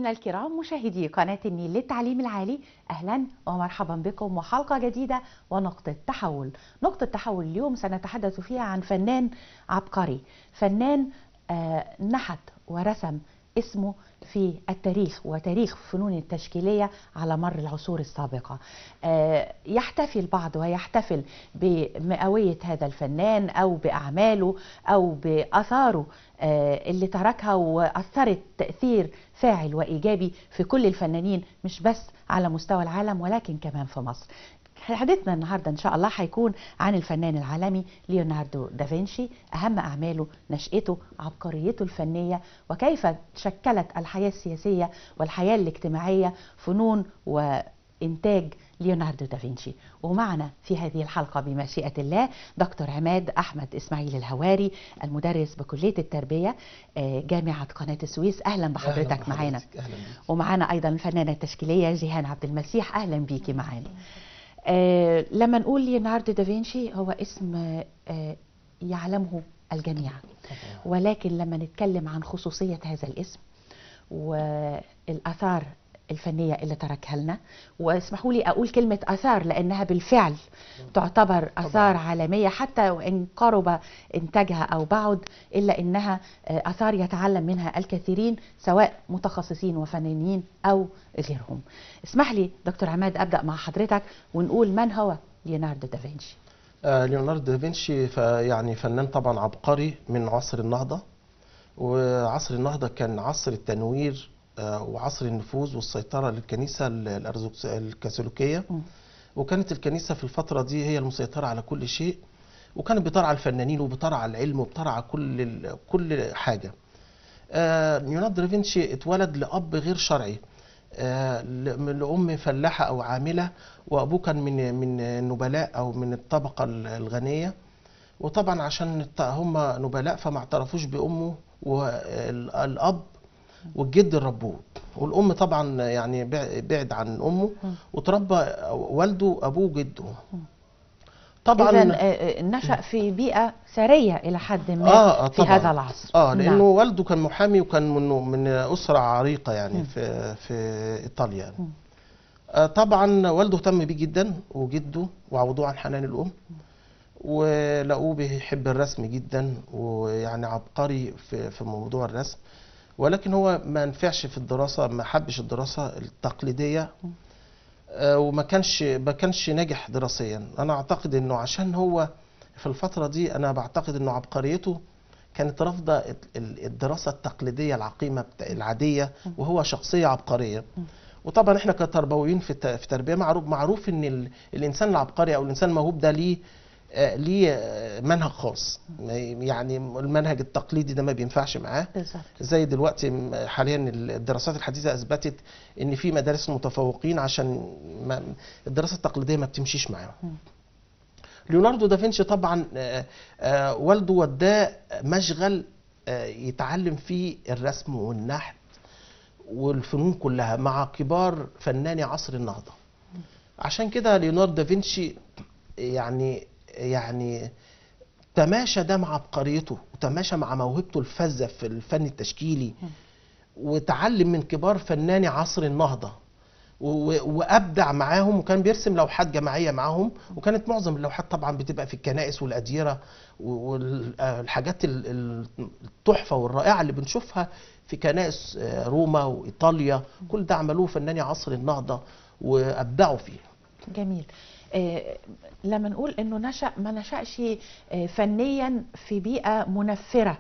مشاهدينا الكرام مشاهدي قناة النيل للتعليم العالي أهلا ومرحبا بكم وحلقة جديدة ونقطة تحول نقطة تحول اليوم سنتحدث فيها عن فنان عبقري فنان آه، نحت ورسم اسمه في التاريخ وتاريخ فنون التشكيلية على مر العصور السابقة آه، يحتفي البعض ويحتفل بمئوية هذا الفنان أو بأعماله أو بأثاره آه، اللي تركها وأثرت تأثير فاعل وإيجابي في كل الفنانين مش بس على مستوى العالم ولكن كمان في مصر حديثنا النهارده ان شاء الله هيكون عن الفنان العالمي ليوناردو دافنشي اهم اعماله نشأته عبقريته الفنيه وكيف شكلت الحياه السياسيه والحياه الاجتماعيه فنون وانتاج ليوناردو دافنشي ومعنا في هذه الحلقة بمشيئة الله دكتور عماد أحمد إسماعيل الهواري المدرس بكلية التربية آه، جامعة قناة السويس أهلا بحضرتك أهلاً معانا بحضرتك، أهلا بيك. ومعانا أيضا الفنانة التشكيلية جيهان عبد المسيح أهلا بيكي معانا آه لما نقول ليوناردو دافنشي هو اسم آه يعلمه الجميع ولكن لما نتكلم عن خصوصية هذا الاسم والآثار الفنية اللي تركها لنا واسمحوا لي أقول كلمة آثار لأنها بالفعل تعتبر آثار عالمية حتى وإن قرب إنتاجها أو بعد إلا إنها آه، آثار يتعلم منها الكثيرين سواء متخصصين وفنانين أو غيرهم اسمح لي دكتور عماد أبدأ مع حضرتك ونقول من هو ليوناردو دافنشي آه ليوناردو دافنشي ف- يعني فنان طبعا عبقري من عصر النهضة وعصر النهضة كان عصر التنوير آه وعصر النفوذ والسيطرة للكنيسة ال- الأرثوذكس- الكاثوليكية مم. وكانت الكنيسة في الفترة دي هي المسيطرة على كل شيء وكانت بترعى الفنانين وبترعى العلم وبترعى كل ال- كل حاجة آه ليوناردو دافنشي اتولد لأب غير شرعي آه، ل- من لأم فلاحة أو عاملة وأبوه كان من من النبلاء أو من الطبقة ال- الغنية وطبعا عشان الط- هم نبلاء فما اعترفوش بأمه والأب والجد ربوه والأم طبعا يعني بع- بعد عن أمه وتربى والده أبوه وجده طبعا إذا نشأ في بيئة ثرية إلى حد ما آه، آه، في طبعاً. هذا العصر اه لانه نعم. والده كان محامي وكان من من اسره عريقه يعني في في ايطاليا يعني. مم. آه طبعا والده اهتم بيه جدا وجده وعوضوه عن حنان الام ولقوه بيحب الرسم جدا ويعني عبقري في في موضوع الرسم ولكن هو ما نفعش في الدراسه ما حبش الدراسه التقليديه آه، وما كانش ما كانش ناجح دراسيا انا اعتقد انه عشان هو في الفتره دي انا بعتقد انه عبقريته كانت رافضه ال- ال- الدراسه التقليديه العقيمه بتا- العاديه وهو شخصيه عبقريه وطبعا احنا كتربويين في الت- في التربيه معروف معروف ان ال- الانسان العبقري او الانسان الموهوب ده ليه آه، ليه آه، منهج خاص يعني المنهج التقليدي ده ما بينفعش معاه بالظبط زي دلوقتي م- حاليا الدراسات الحديثه اثبتت ان في مدارس متفوقين عشان ما الدراسه التقليديه ما بتمشيش معاهم ليوناردو دافنشي طبعا آه، آه، والده وداه مشغل آه، يتعلم فيه الرسم والنحت والفنون كلها مع كبار فناني عصر النهضه عشان كده ليوناردو دافنشي يعني يعني تماشى ده مع عبقريته وتماشى مع موهبته الفذة في الفن التشكيلي وتعلم من كبار فناني عصر النهضة و- و- وابدع معاهم وكان بيرسم لوحات جماعيه معاهم وكانت معظم اللوحات طبعا بتبقى في الكنائس والاديره والحاجات التحفه والرائعه اللي بنشوفها في كنائس آه، روما وايطاليا كل ده عملوه فناني عصر النهضه وابدعوا فيه جميل آه، لما نقول انه نشأ ما نشأش آه، فنيا في بيئة منفرة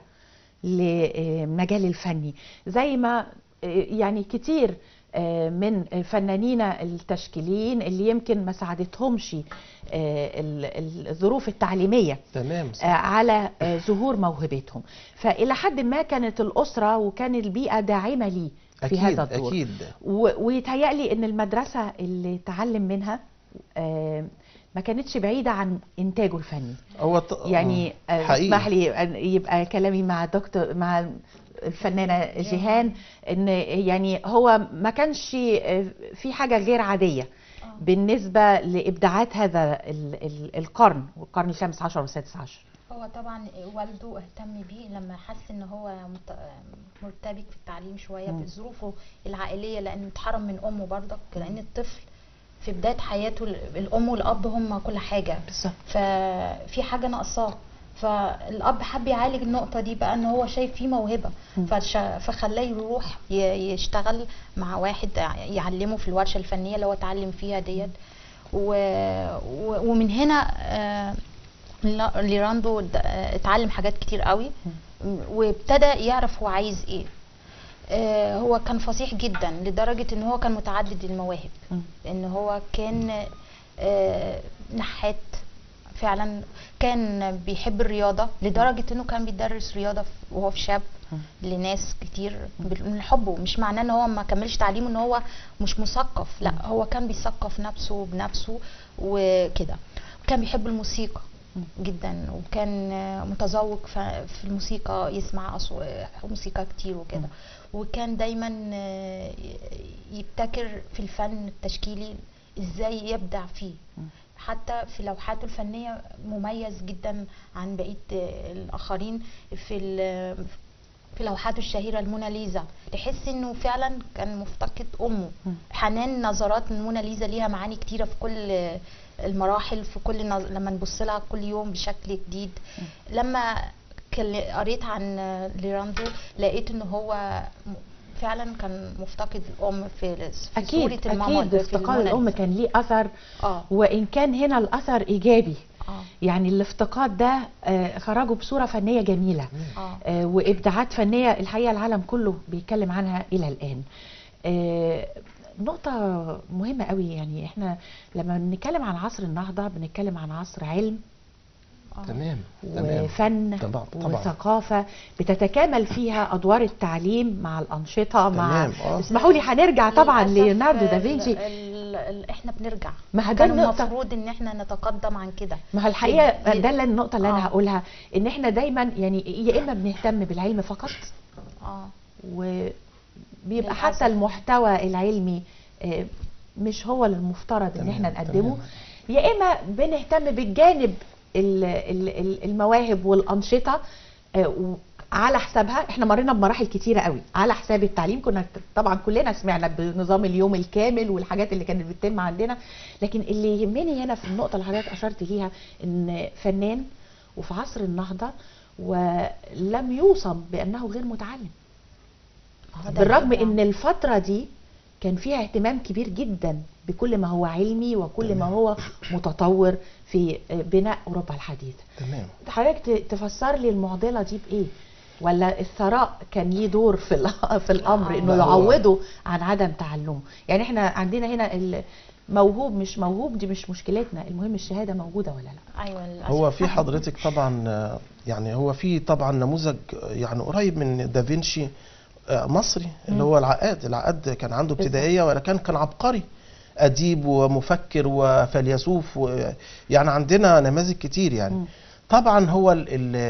للمجال الفني زي ما آه، يعني كتير آه، من فنانينا التشكيليين اللي يمكن ما ساعدتهمش آه، ال- ال- الظروف التعليمية تمام آه، على آه، ظهور موهبتهم فإلى حد ما كانت الأسرة وكان البيئة داعمة ليه في اكيد هذا الدور اكيد و- ويتهيألي ان المدرسة اللي تعلم منها آه، ما كانتش بعيدة عن إنتاجه الفني هو ط... يعني آه، حقيقي. اسمح لي أن يبقى كلامي مع دكتور مع الفنانة جيهان ان يعني هو ما كانش آه، في حاجة غير عادية بالنسبة لإبداعات هذا ال- ال- القرن والقرن الخامس عشر والسادس عشر هو طبعا والده اهتم بيه لما حس ان هو مت- مرتبك في التعليم شويه مم. بظروفه العائليه لانه اتحرم من امه برضك لان الطفل في بدايه حياته ال- الام والاب هم كل حاجه بالظبط ففي حاجه ناقصاه فالاب حب يعالج النقطه دي بقى ان هو شايف فيه موهبه مم. فش- فخلاه يروح ي- يشتغل مع واحد يعلمه في الورشه الفنيه اللي هو اتعلم فيها ديت و... و... ومن هنا آه، لا- ليراندو د- آه، اتعلم حاجات كتير قوي وابتدى يعرف هو عايز ايه آه، هو كان فصيح جدا لدرجة ان هو كان متعدد المواهب مم. ان هو كان آه، نحات فعلا كان بيحب الرياضة لدرجة انه كان بيدرس رياضة في- وهو في شاب مم. لناس كتير بال- من حبه مش معناه ان هو ما كملش تعليمه ان هو مش مثقف لا هو كان بيثقف نفسه بنفسه وكده كان بيحب الموسيقى مم. جدا وكان آه، متذوق ف- في الموسيقى يسمع أصو- موسيقى كتير وكده وكان دايما آه، يبتكر في الفن التشكيلي ازاي يبدع فيه مم. حتى في لوحاته الفنية مميز جدا عن بقية آه، الآخرين في ال- في لوحاته الشهيرة الموناليزا تحس انه فعلا كان مفتقد امه مم. حنان نظرات الموناليزا ليها معاني كتيرة في كل آه، المراحل في كل نظ... لما نبص لها كل يوم بشكل جديد لما كل- قريت عن آه، ليراندو لقيت ان هو م- فعلا كان مفتقد الام في في اكيد صورة الماما اكيد في افتقاد الموناليزا. الام كان ليه اثر اه وان كان هنا الاثر ايجابي اه يعني الافتقاد ده آه، خرجه بصوره فنيه جميله اه آه، وابداعات فنيه الحقيقه العالم كله بيتكلم عنها الى الان آه، نقطة مهمة قوي يعني احنا لما بنتكلم عن عصر النهضة بنتكلم عن عصر علم آه. تمام تمام وفن طبعا طبعا وثقافة بتتكامل فيها أدوار التعليم مع الأنشطة مع تمام، آه. اسمحوا لي هنرجع طبعا للأسف ليوناردو ال- دافنشي ال- ال- احنا بنرجع ما هو ده كان النقطة المفروض ان احنا نتقدم عن كده ما هو الحقيقة ي- ده اللي النقطة اللي أنا آه. هقولها إن احنا دايما يعني يا إما بنهتم بالعلم فقط اه وبيبقى للأسف. حتى المحتوى العلمي آه، مش هو المفترض ان تمام، احنا نقدمه تمام. يا اما بنهتم بالجانب ال- ال- ال- المواهب والانشطه آه، و- على حسابها احنا مرينا بمراحل كتيره قوي على حساب التعليم كنا طبعا كلنا سمعنا بنظام اليوم الكامل والحاجات اللي كانت بتتم عندنا لكن اللي يهمني هنا في النقطه اللي حضرتك اشرت ليها ان فنان وفي عصر النهضه ولم يوصم بانه غير متعلم آه، ده بالرغم طبعاً. ان الفتره دي كان فيها اهتمام كبير جدا بكل ما هو علمي وكل ما تمام. هو متطور في بناء اوروبا الحديثه تمام حضرتك ت- تفسر لي المعضله دي بايه ولا الثراء كان ليه دور في ال- في الامر انه لا، هو- يعوضه عن عدم تعلمه يعني احنا عندنا هنا ال- موهوب مش موهوب دي مش مشكلتنا المهم الشهاده موجوده ولا لا ايوه للأسف. هو في حضرتك طبعا آه، يعني هو في طبعا نموذج آه، يعني قريب من دافنشي آه، مصري اللي هو العقاد العقاد كان عنده ابتدائيه ولكن كان عبقري اديب ومفكر وفيلسوف و- يعني عندنا نماذج كتير يعني مم. طبعا هو ال ال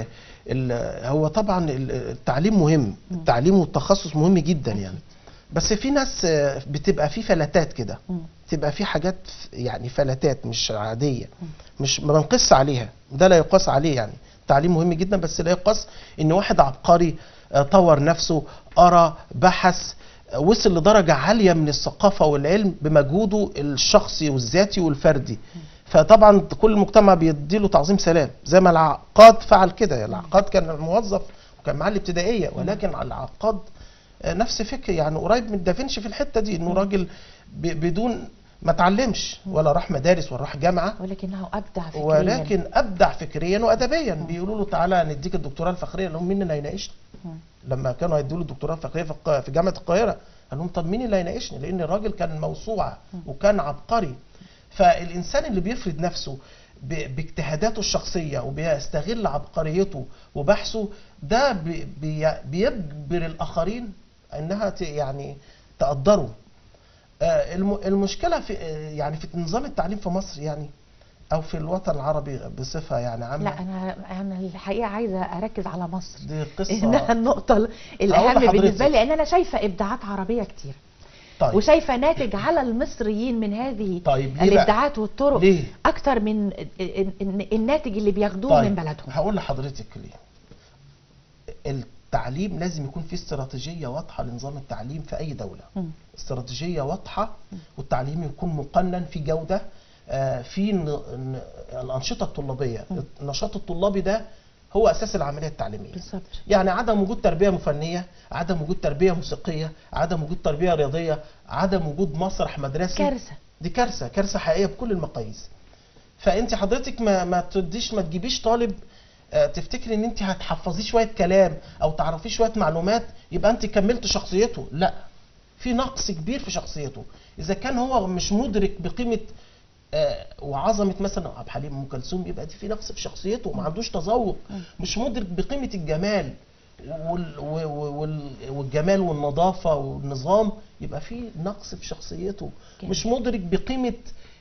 ال هو طبعا ال- التعليم مهم التعليم والتخصص مهم جدا يعني بس في ناس آه، بتبقى في فلتات كده مم. تبقى في حاجات يعني فلتات مش عاديه مش ما بنقص عليها ده لا يقاس عليه يعني التعليم مهم جدا بس لا يقاس ان واحد عبقري آه، طور نفسه قرا بحث آه، وصل لدرجه عاليه من الثقافه والعلم بمجهوده الشخصي والذاتي والفردي فطبعا كل المجتمع بيديله تعظيم سلام زي ما العقاد فعل كده العقاد كان موظف وكان معاه الابتدائيه ولكن العقاد آه، نفس فكر يعني قريب من دافنشي في الحته دي انه راجل ب- بدون ما اتعلمش ولا راح مدارس ولا راح جامعه ولكنه ابدع فكريا ولكن ابدع فكريا وادبيا بيقولوا له تعالى نديك الدكتوراه الفخريه لهم مين اللي هيناقشني مم. لما كانوا هيدوا له الدكتوراه الفخريه في الق- في جامعه القاهره قال لهم طب مين اللي هيناقشني لان الراجل كان موسوعه وكان عبقري فالانسان اللي بيفرض نفسه ب- باجتهاداته الشخصيه وبيستغل عبقريته وبحثه ده بي- بي- بيجبر الاخرين انها ت- يعني تقدره آه، الم- المشكله في آه، يعني في نظام التعليم في مصر يعني او في الوطن العربي بصفه يعني عامه لا انا انا الحقيقه عايزه اركز على مصر دي انها قصه النقطه هقول الاهم لحضرتك. بالنسبه لي لان انا شايفه ابداعات عربيه كتير طيب. وشايفه ناتج على المصريين من هذه طيب ليه بقى؟ الابداعات والطرق ليه؟ اكتر من ال- ال- ال- الناتج اللي بياخدوه طيب من بلدهم هقول لحضرتك ليه التعليم لازم يكون فيه استراتيجيه واضحه لنظام التعليم في اي دوله مم. استراتيجيه واضحه والتعليم يكون مقنن في جوده آه، في ن- ن- الانشطه الطلابيه النشاط الطلابي ده هو اساس العمليه التعليميه بالظبط يعني عدم وجود تربيه فنيه عدم وجود تربيه موسيقيه عدم وجود تربيه رياضيه عدم وجود مسرح مدرسي كارثه دي كارثه كارثه حقيقيه بكل المقاييس فانت حضرتك ما ما تديش ما تجيبيش طالب آه، تفتكري ان انت هتحفظيه شويه كلام او تعرفيه شويه معلومات يبقى انت كملت شخصيته لا في نقص كبير في شخصيته اذا كان هو مش مدرك بقيمه آه، وعظمه مثلا عبد الحليم ام كلثوم يبقى دي في نقص في شخصيته ما عندوش تذوق مش مدرك بقيمه الجمال وال وال وال والجمال والنظافه والنظام يبقى في نقص في شخصيته جميل. مش مدرك بقيمه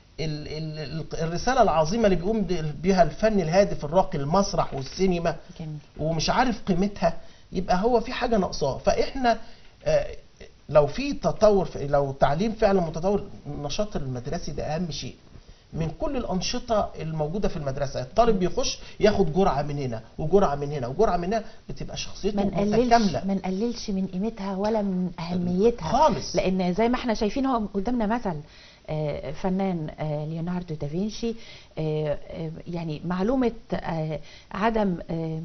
ال ال ال الرساله العظيمه اللي بيقوم بها الفن الهادف الراقي المسرح والسينما جميل ومش عارف قيمتها يبقى هو في حاجه ناقصاه فاحنا آه، لو في تطور في لو تعليم فعلا متطور النشاط المدرسي ده اهم شيء من كل الانشطه الموجوده في المدرسه الطالب بيخش ياخد جرعه من هنا وجرعه من هنا وجرعه من هنا بتبقى شخصيته ما نقللش متكامله ما نقللش من قيمتها ولا من اهميتها خالص. لان زي ما احنا شايفين هو قدامنا مثل آه، فنان آه، ليوناردو دافنشي آه، آه، يعني معلومه آه، عدم آه،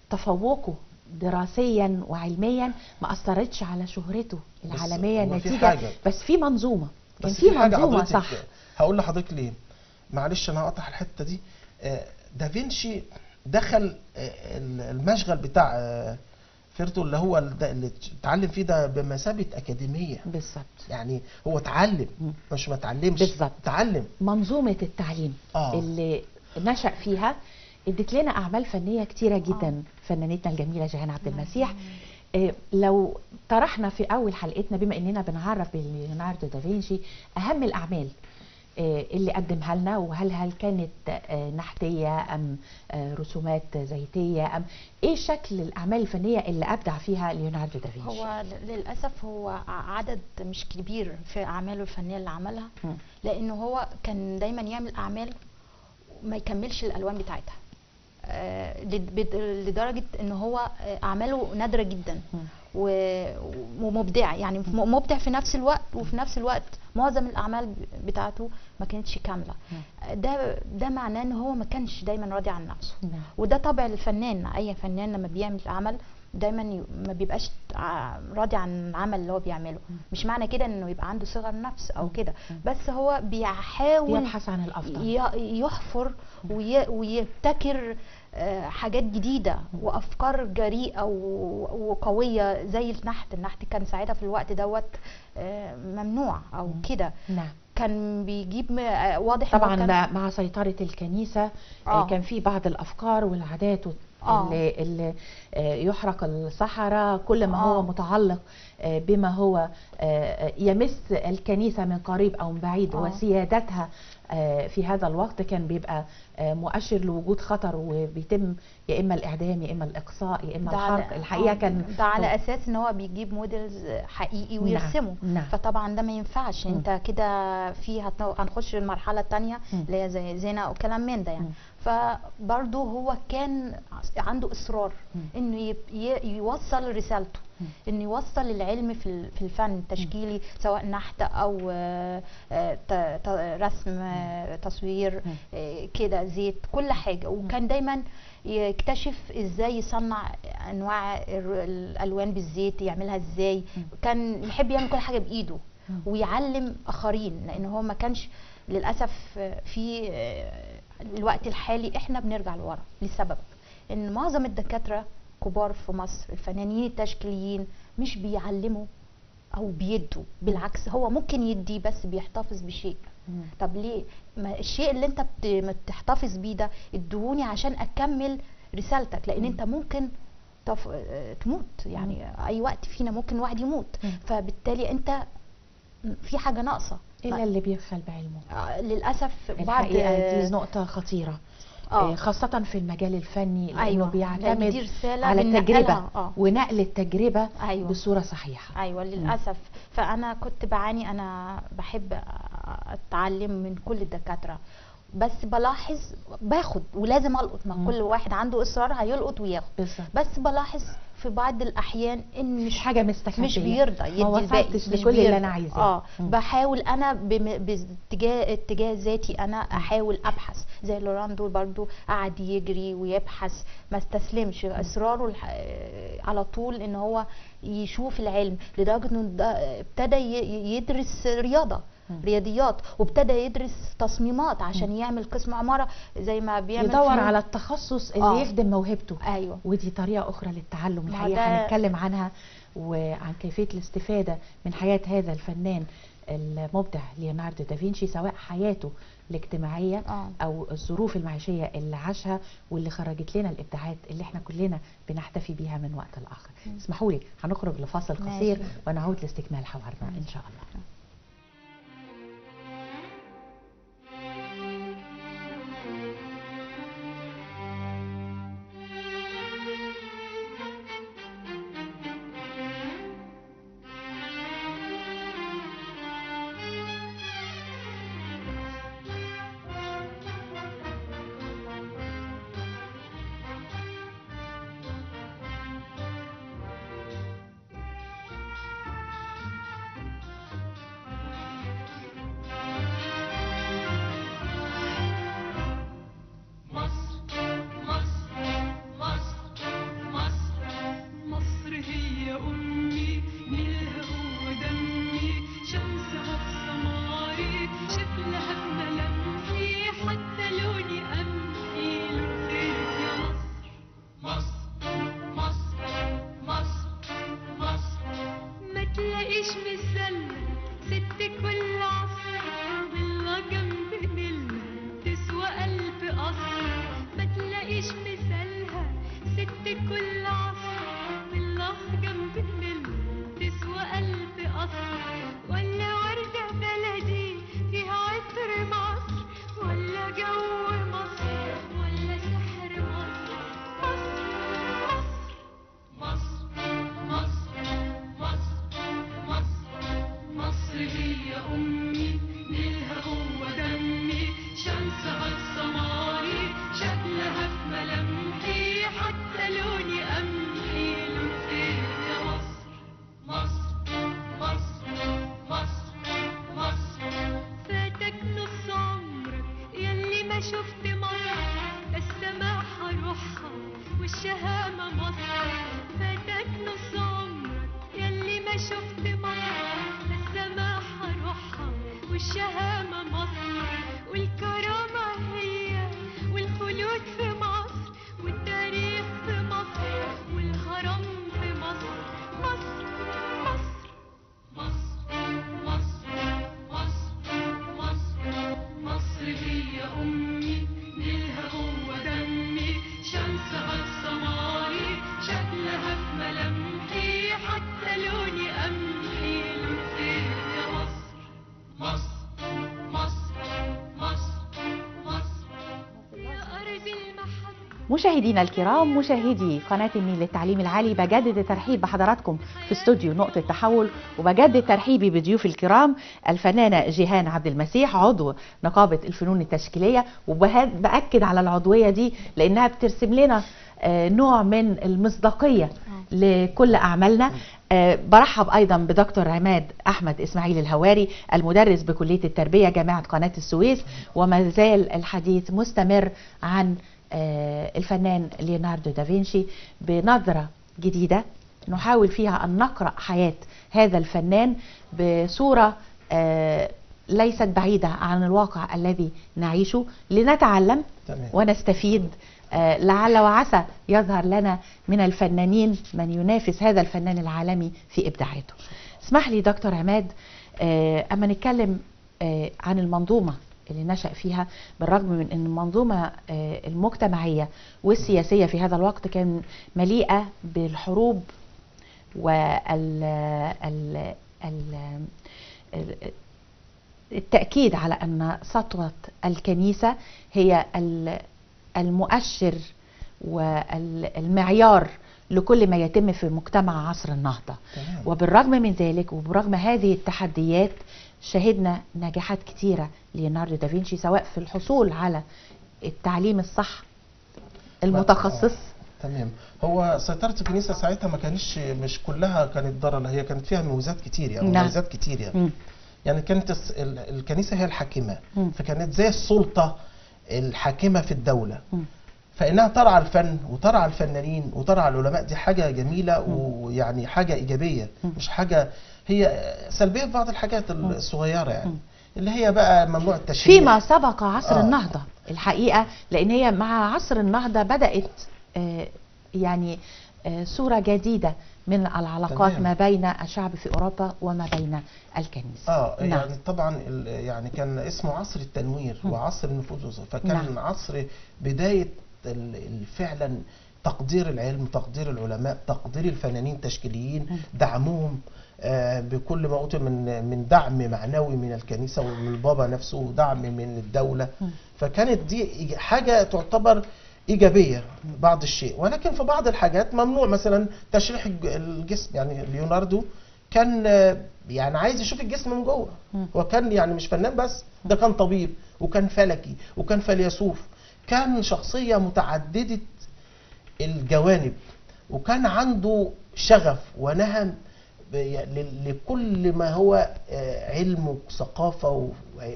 تفوقه دراسيا وعلميا ما اثرتش على شهرته بس العالميه هو في نتيجه حاجة. بس في منظومه كان بس في في حاجه منظومه حضرتك صح هقول لحضرتك ليه معلش انا هقطع الحته دي آه، دافنشي دخل آه، المشغل بتاع آه، فيرتو اللي هو ال- ده اللي اتعلم فيه ده بمثابه اكاديميه بالظبط يعني هو اتعلم مم. مش ما اتعلمش بالظبط. اتعلم منظومه التعليم آه. اللي نشأ فيها ادت لنا اعمال فنيه كتيره جدا فنانتنا الجميله جيهان عبد المسيح آه، لو طرحنا في اول حلقتنا بما اننا بنعرف بليوناردو دافنشي اهم الاعمال آه، اللي قدمها لنا وهل هل كانت آه، نحتيه ام آه، رسومات زيتيه ام ايه شكل الاعمال الفنيه اللي ابدع فيها ليوناردو دافنشي هو ل- للاسف هو ع- عدد مش كبير في اعماله الفنيه اللي عملها مم. لانه هو كان دايما يعمل اعمال ما يكملش الالوان بتاعتها آه، لد- بد- لدرجه ان هو آه، اعماله نادره جدا مم. و- ومبدعه يعني م- مبدع في نفس الوقت وفي نفس الوقت معظم الاعمال ب- بتاعته ما كانتش كامله ده ده معناه ان هو ما كانش دايما راضي عن نفسه نعم. وده طبع الفنان اي فنان لما بيعمل عمل دايما ي- ما بيبقاش ع- راضي عن العمل اللي هو بيعمله مش معنى كده انه يبقى عنده صغر نفس او كده بس هو بيحاول بيبحث عن الافضل ي- يحفر وي- ويبتكر آه، حاجات جديدة وأفكار جريئة و- وقوية زي النحت النحت كان ساعتها في الوقت دوت آه، ممنوع أو كده نعم كان بيجيب م- آه، واضح إن هو طبعا كان- ده مع سيطرة الكنيسة آه. آه. كان في بعض الأفكار والعادات وال- آه. اللي, اللي آه، يحرق الصحراء كل ما آه. هو متعلق آه، بما هو آه، يمس الكنيسة من قريب أو من بعيد آه. وسيادتها آه، في هذا الوقت كان بيبقى آه، مؤشر لوجود خطر وبيتم يا إما الإعدام يا إما الإقصاء يا إما ده على- الحرق الحقيقة آه، كان ده على اساس ان هو بيجيب موديلز حقيقي نعم، ويرسمه نعم. فطبعا ده ما ينفعش مم. انت كده في هت- هنخش المرحله الثانيه مم. اللي هي زي زنا وكلام من ده يعني مم. فبرضه هو كان عنده اصرار مم. انه يب- ي- يوصل رسالته مم. انه يوصل العلم في ال- في الفن التشكيلي سواء نحت او آه، آه، ت- ت- رسم آه، تصوير مم. آه، كده زيت كل حاجه وكان دايما يكتشف ازاي يصنع انواع الر- الالوان بالزيت يعملها ازاي كان يحب يعمل كل حاجه بايده مم. ويعلم اخرين لان هو ما كانش للاسف آه، في آه، الوقت الحالي احنا بنرجع لورا لسبب ان معظم الدكاتره كبار في مصر الفنانين التشكيليين مش بيعلموا او بيدوا بالعكس هو ممكن يدي بس بيحتفظ بشيء مم. طب ليه ما الشيء اللي انت بت- ما بتحتفظ بيه ده ادهوني عشان اكمل رسالتك لان انت ممكن تف... اه تموت يعني اي وقت فينا ممكن واحد يموت مم. فبالتالي انت في حاجه ناقصه إلا اللي بيبخل بعلمه آه، للاسف بعد الحقيقة دي نقطة خطيرة آه. آه، خاصة في المجال الفني لأنه أيوة، بيعتمد لأن دي رسالة على بننقلها، التجربة آه. ونقل التجربة أيوة. بصورة صحيحة ايوه للاسف فانا كنت بعاني انا بحب اتعلم من كل الدكاتره بس بلاحظ باخد ولازم القط ما مم. كل واحد عنده اصرار هيلقط وياخد بالظبط بس بلاحظ في بعض الاحيان ان مش حاجه مستخبيه مش بيرضى ما يدي الباقي وصلتش مش لكل اللي بيرضى. انا عايزاه اه مم. بحاول انا بم- باتجاه اتجاه ذاتي انا احاول ابحث زي لوراندو برضو قعد يجري ويبحث ما استسلمش اصراره الح- آه، على طول ان هو يشوف العلم لدرجه انه ده- ابتدى ي- يدرس رياضه مم. رياضيات وابتدى يدرس تصميمات عشان يعمل قسم عماره زي ما بيعمل يدور فنون. على التخصص اللي آه. يخدم موهبته ايوه ودي طريقة أخرى للتعلم ما الحقيقة ده- هنتكلم عنها وعن كيفية الاستفادة من حياة هذا الفنان المبدع ليوناردو دافنشي سواء حياته الاجتماعية اه أو الظروف المعيشية اللي عاشها واللي خرجت لنا الإبداعات اللي احنا كلنا بنحتفي بيها من وقت لآخر مم. اسمحوا لي هنخرج لفاصل ماشي. قصير ونعود لاستكمال حوارنا إن شاء الله مصر مصر مصر مصر مصر هي أمي نيلها هو دمي شمسها في سماري شكلها في ملامحي حتى لوني قمحي لون خيرك يا مصر مصر مصر مصر مصر ما تلاقيش مثلنا ست كل عصر ضلة جنب نيلنا تسوى قلب قصر ما تلاقيش مثالها ست كل عصر ضلة جنب نيلنا تسوى قلب قصر ولا وردة بلدي فيها عطر مصر ولا جو مصر ولا سحر مصر مصر مصر مصر مصر مصر مصر هي أمي نيلها هو دمي شمسها السماري شكلها في ملامحي حتى لوني قمحي لون خير يا مصر مصر مصر مصر مصر فاتك نص عمرك يلي ما شفت مصر السماحة روحها والشهامة مصر فاتك نص عمرك يلي ما شفت مصر السماحة روحها والشهامة مصر والكرامة هي والخلود في مصر والتاريخ في مصر والهرم في مصر مصر مصر مصر مصر مصر مصر مصر هي أمي نيلها هو دمي شمسها السماري شكلها في ملامحي حتى لوني قمحي لون خير يا مصر مصر مصر مصر مصر يا أرض المحبة مشاهدينا الكرام مشاهدي قناة النيل للتعليم العالي بجدد ترحيب بحضراتكم في استوديو نقطة تحول وبجدد ترحيبي بضيوف الكرام الفنانة جيهان عبد المسيح عضو نقابة الفنون التشكيلية وبأكد على العضوية دي لأنها بترسم لنا آه، نوع من المصداقية لكل أعمالنا آه، برحب أيضا بدكتور عماد أحمد إسماعيل الهواري المدرس بكلية التربية جامعة قناة السويس وما زال الحديث مستمر عن آه، الفنان ليوناردو دافنشي بنظرة جديدة نحاول فيها أن نقرأ حياة هذا الفنان بصورة آه، ليست بعيدة عن الواقع الذي نعيشه لنتعلم تمام ونستفيد آه، لعل وعسى يظهر لنا من الفنانين من ينافس هذا الفنان العالمي في إبداعاته اسمح لي دكتور عماد آه، أما نتكلم آه، عن المنظومة اللي نشأ فيها بالرغم من أن المنظومة آه، المجتمعية والسياسية في هذا الوقت كان مليئة بالحروب وال ال ال ال- التأكيد على أن سطوة الكنيسة هي ال- المؤشر والمعيار لكل ما يتم في مجتمع عصر النهضة تمام. وبالرغم من ذلك وبرغم هذه التحديات شهدنا نجاحات كتيرة ليوناردو دافنشي سواء في الحصول على التعليم الصح المتخصص آه، تمام هو سيطرة الكنيسة ساعتها ما كانش مش كلها كانت ضرر هي كانت فيها مميزات كتير يعني نعم. مميزات كتير يعني مم. يعني كانت الس- ال- الكنيسة هي الحاكمة مم. فكانت زي السلطة الحاكمة في الدولة مم. فإنها ترعى الفن وترعى الفنانين وترعى العلماء دي حاجة جميلة ويعني حاجة إيجابية مش حاجة هي سلبية في بعض الحاجات الصغيرة يعني اللي هي بقى ممنوع التشريع فيما سبق عصر آه. النهضة الحقيقة لأن هي مع عصر النهضة بدأت آه، يعني آه، صورة جديدة من العلاقات تمام. ما بين الشعب في أوروبا وما بين الكنيسة اه نعم. يعني طبعا ال- يعني كان اسمه عصر التنوير وعصر النفوذ والز- فكان نعم. عصر بدايه ال- ال- فعلا تقدير العلم تقدير العلماء تقدير الفنانين التشكيليين دعمهم آه، بكل ما اوتي من من دعم معنوي من الكنيسه ومن البابا نفسه ودعم من الدوله فكانت دي إيج- حاجه تعتبر ايجابيه بعض الشيء ولكن في بعض الحاجات ممنوع مثلا تشريح الج- الجسم يعني ليوناردو كان آه، يعني عايز يشوف الجسم من جوه هو كان يعني مش فنان بس ده كان طبيب وكان فلكي وكان فيلسوف كان شخصيه متعدده الجوانب وكان عنده شغف ونهم ب- ل- لكل ما هو آه، علم وثقافة و-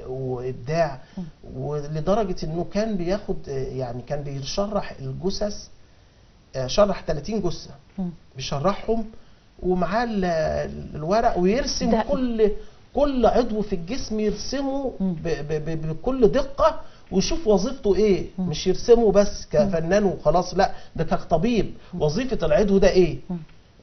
وإبداع ولدرجة إنه كان بياخد آه، يعني كان بيشرح الجثث آه، شرح 30 جثة مم. بيشرحهم ومعاه ال- ال- الورق ويرسم ده- كل كل عضو في الجسم يرسمه مم. ب- ب- ب- بكل دقة ويشوف وظيفته ايه مش يرسمه بس كفنان وخلاص لا ده كطبيب وظيفة العضو ده ايه مم.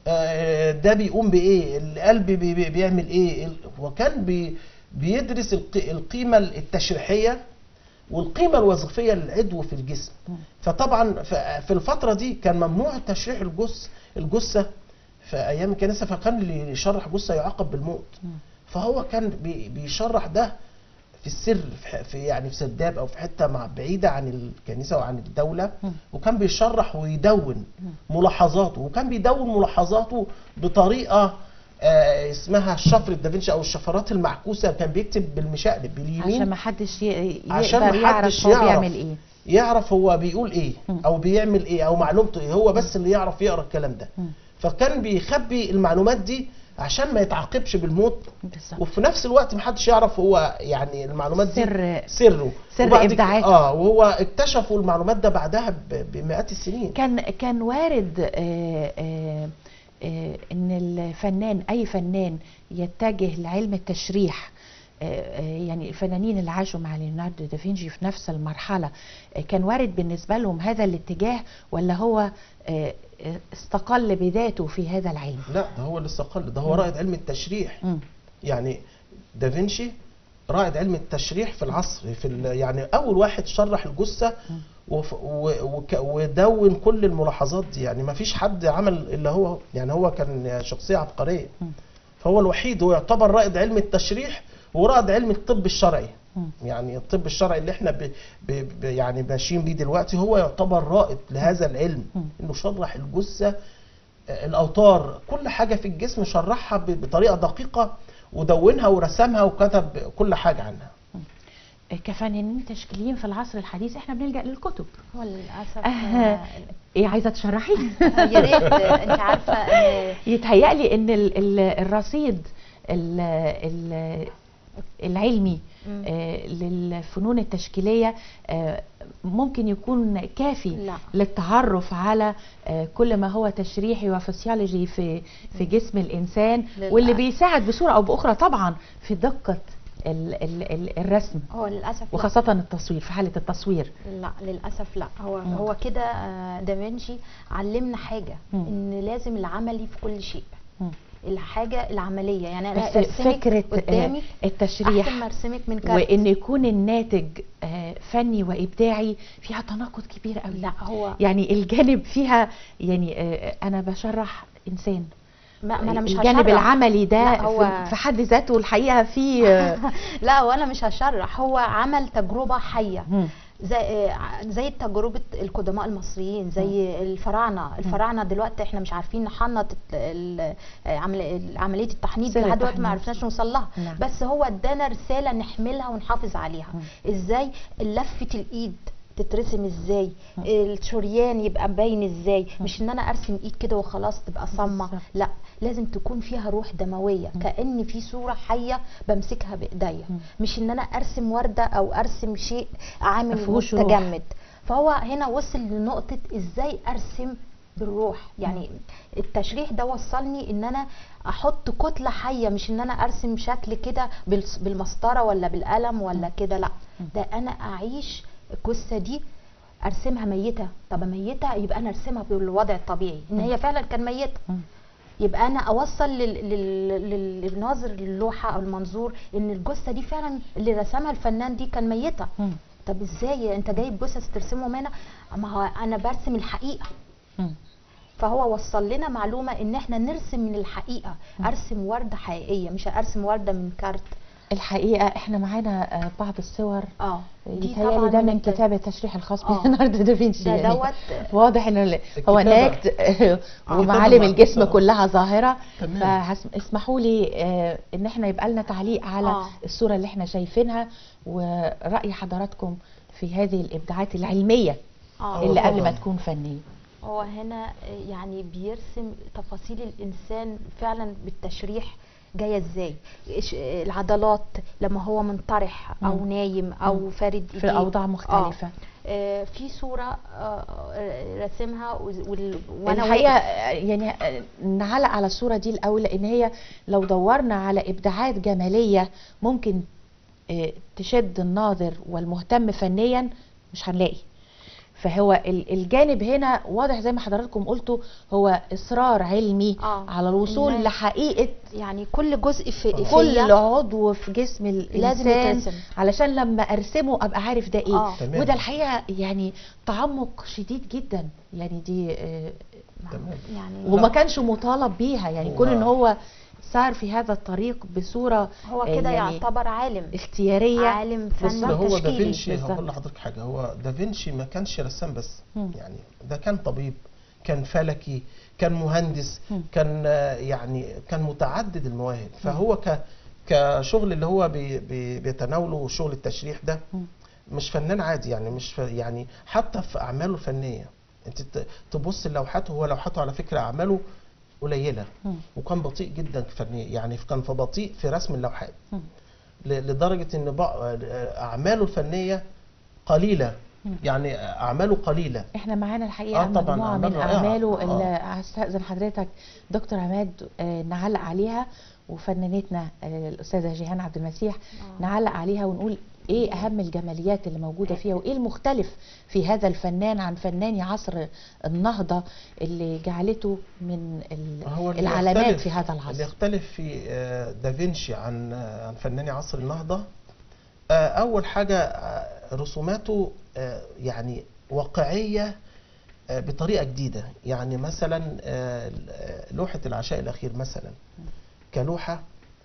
آه، ده بيقوم بايه القلب بي- بي- بيعمل ايه ال- وكان بي بيدرس الق- القيمة التشريحية والقيمة الوظيفية للعضو في الجسم فطبعا ف- في الفترة دي كان ممنوع تشريح الجث الجثة في أيام الكنيسة فكان اللي يشرح جثة يعاقب بالموت فهو كان بي- بيشرح ده في السر في ح- في يعني في سداب او في حته مع بعيده عن الكنيسه وعن الدوله وكان بيشرح ويدون ملاحظاته وكان بيدون ملاحظاته بطريقه آه اسمها الشفر الدافنشي او الشفرات المعكوسه كان بيكتب بالمشقلب باليمين عشان ما حدش ي- عشان يقدر ما حدش يعرف هو يعرف. بيعمل ايه يعرف هو بيقول ايه مم. او بيعمل ايه او معلومته ايه هو بس اللي يعرف يقرا الكلام ده مم. فكان بيخبي المعلومات دي عشان ما يتعاقبش بالموت بالظبط وفي نفس الوقت محدش يعرف هو يعني المعلومات دي سر- سره سر وبعد كده- إبداعاته. اه وهو اكتشفوا المعلومات ده بعدها ب- بمئات السنين كان كان وارد آه، آه، آه، ان الفنان اي فنان يتجه لعلم التشريح آه، آه، يعني الفنانين اللي عاشوا مع ليوناردو دافنشي في نفس المرحله آه، كان وارد بالنسبه لهم هذا الاتجاه ولا هو آه، آه، استقل بذاته في هذا العلم لا ده هو اللي استقل ده هو رائد علم التشريح مم. يعني دافنشي رائد علم التشريح في العصر في ال- يعني اول واحد شرح الجثه وف- و- وك- ودون كل الملاحظات دي يعني ما فيش حد عمل الا هو يعني هو كان شخصيه عبقريه مم. فهو الوحيد هو يعتبر رائد علم التشريح ورائد علم الطب الشرعي مم. يعني الطب الشرعي اللي احنا ب ب ب يعني ماشيين بيه دلوقتي هو يعتبر رائد لهذا العلم مم. انه شرح الجثه آه، الاوتار كل حاجه في الجسم شرحها ب- بطريقه دقيقه ودونها ورسمها وكتب كل حاجه عنها آه، كفنانين تشكيليين في العصر الحديث احنا بنلجأ للكتب هو للاسف آه، ايه عايزه تشرحي يا ريت انت عارفه ان يتهيألي ان ال- ال- الرصيد ال- ال- العلمي مم. آه، للفنون التشكيلية آه، ممكن يكون كافي لا. للتعرف على آه، كل ما هو تشريحي وفسيولوجي في في جسم الإنسان للأ- واللي بيساعد بصورة أو بأخرى طبعا في دقة ال- ال- ال- الرسم هو للاسف لا. وخاصة التصوير في حالة التصوير لا للاسف لا هو مم. هو كده آه، دافنشي علمنا حاجه مم. ان لازم العملي في كل شيء مم. الحاجه العمليه يعني انا بس ارسمك فكرة قدامي آه، التشريح احسن ما ارسمك من كارت وان يكون الناتج آه، فني وابداعي فيها تناقض كبير قوي لا هو يعني الجانب فيها يعني آه، انا بشرح انسان ما, ما انا مش الجانب هشرح. العملي ده لا، هو- في- في حد ذاته الحقيقه في آه، لا وانا مش هشرح هو عمل تجربه حيه مم. زي آه، زي تجربه القدماء المصريين زي الفراعنه الفراعنه دلوقتي احنا مش عارفين نحنط ال- ال- آه، عمل- عمليه التحنيط سر لحد دلوقتي ما التحنيط. عرفناش نوصل لها نعم. بس هو ادانا رساله نحملها ونحافظ عليها ازاي لفه الايد تترسم ازاي الشريان يبقى باين ازاي مش ان انا ارسم ايد كده وخلاص تبقى صامه بالظبط. لا لازم تكون فيها روح دمويه كان في صوره حيه بمسكها بايديا مش ان انا ارسم ورده او ارسم شيء عامل مفهوش روح. متجمد فهو هنا وصل لنقطه ازاي ارسم بالروح يعني التشريح ده وصلني ان انا احط كتله حيه مش ان انا ارسم شكل كده بالس- بالمسطره ولا بالقلم ولا كده لا ده انا اعيش الجثه دي ارسمها ميته طب ميته يبقى انا ارسمها بالوضع الطبيعي ان هي فعلا كان ميته مم. يبقى انا اوصل لل- لل- لل- للناظر للوحه او المنظور ان الجثه دي فعلا اللي رسمها الفنان دي كان ميته مم. طب ازاي انت جايب جثث ترسمهم هنا ما هو انا برسم الحقيقه مم. فهو وصل لنا معلومه ان احنا نرسم من الحقيقه ارسم ورده حقيقيه مش ارسم ورده من كارت الحقيقه احنا معانا آه، بعض الصور اه يتهيألي ده من الت- كتاب التشريح الخاص آه. بليوناردو دافنشي ده يعني دوت واضح ان ال- هو الكتابة. ناكت الكتابة ومعالم مع الجسم الكتابة. كلها ظاهره تمام. فاسمحوا لي آه، ان احنا يبقى لنا تعليق على آه. الصوره اللي احنا شايفينها وراي حضراتكم في هذه الابداعات العلميه اه اللي قبل ما طبعاً. تكون فنيه هو هنا يعني بيرسم تفاصيل الانسان فعلا بالتشريح جايه ازاي إيش- العضلات لما هو منطرح او مم. نايم او فارد في ايديه اوضاع مختلفه آه، في صوره آه، راسمها وز- وال- وانا الحقيقه واقف- آه، يعني آه، نعلق على الصوره دي الاول لان هي لو دورنا على ابداعات جماليه ممكن آه، تشد الناظر والمهتم فنيا مش هنلاقي فهو ال- الجانب هنا واضح زي ما حضراتكم قلتوا هو اصرار علمي آه. على الوصول إن- لحقيقه يعني كل جزء في كل فيا عضو في جسم لازم الانسان يترسم. علشان لما ارسمه ابقى عارف ده ايه آه. تمام. وده الحقيقه يعني تعمق شديد جدا يعني دي آه، تمام يعني وما كانش مطالب بيها يعني كون ان هو- هو سار في هذا الطريق بصوره هو آه، كده يعني يعتبر عالم اختياريه عالم بص فن هو تشكيلي دافنشي بالظبط. هقول لحضرتك حاجه هو دافنشي ما كانش رسام بس مم. يعني ده كان طبيب كان فلكي كان مهندس مم. كان آه، يعني كان متعدد المواهب فهو ك كشغل اللي هو بي بي بيتناوله شغل التشريح ده مم. مش فنان عادي يعني مش ف يعني حتى في اعماله الفنيه انت ت- تبص لوحاته هو لوحاته على فكره اعماله قليله مم. وكان بطيء جدا فنيا يعني كان في بطيء في رسم اللوحات مم. ل- لدرجه ان بع- اعماله الفنيه قليله مم. يعني اعماله قليله احنا معانا الحقيقه آه طبعاً، مجموعه من أعمال رائعة. اعماله آه. اللي هستاذن حضرتك دكتور عماد آه، نعلق عليها وفنانتنا آه، الاستاذه جيهان عبد المسيح آه. نعلق عليها ونقول ايه اهم الجماليات اللي موجوده فيها وايه المختلف في هذا الفنان عن فناني عصر النهضه اللي جعلته من ال- هو اللي العلامات يختلف- في هذا اللي العصر يختلف في آه، دافنشي عن آه، عن فناني عصر النهضه آه، اول حاجه آه، رسوماته آه، يعني واقعيه آه، بطريقه جديده يعني مثلا آه، لوحه العشاء الاخير مثلا كلوحه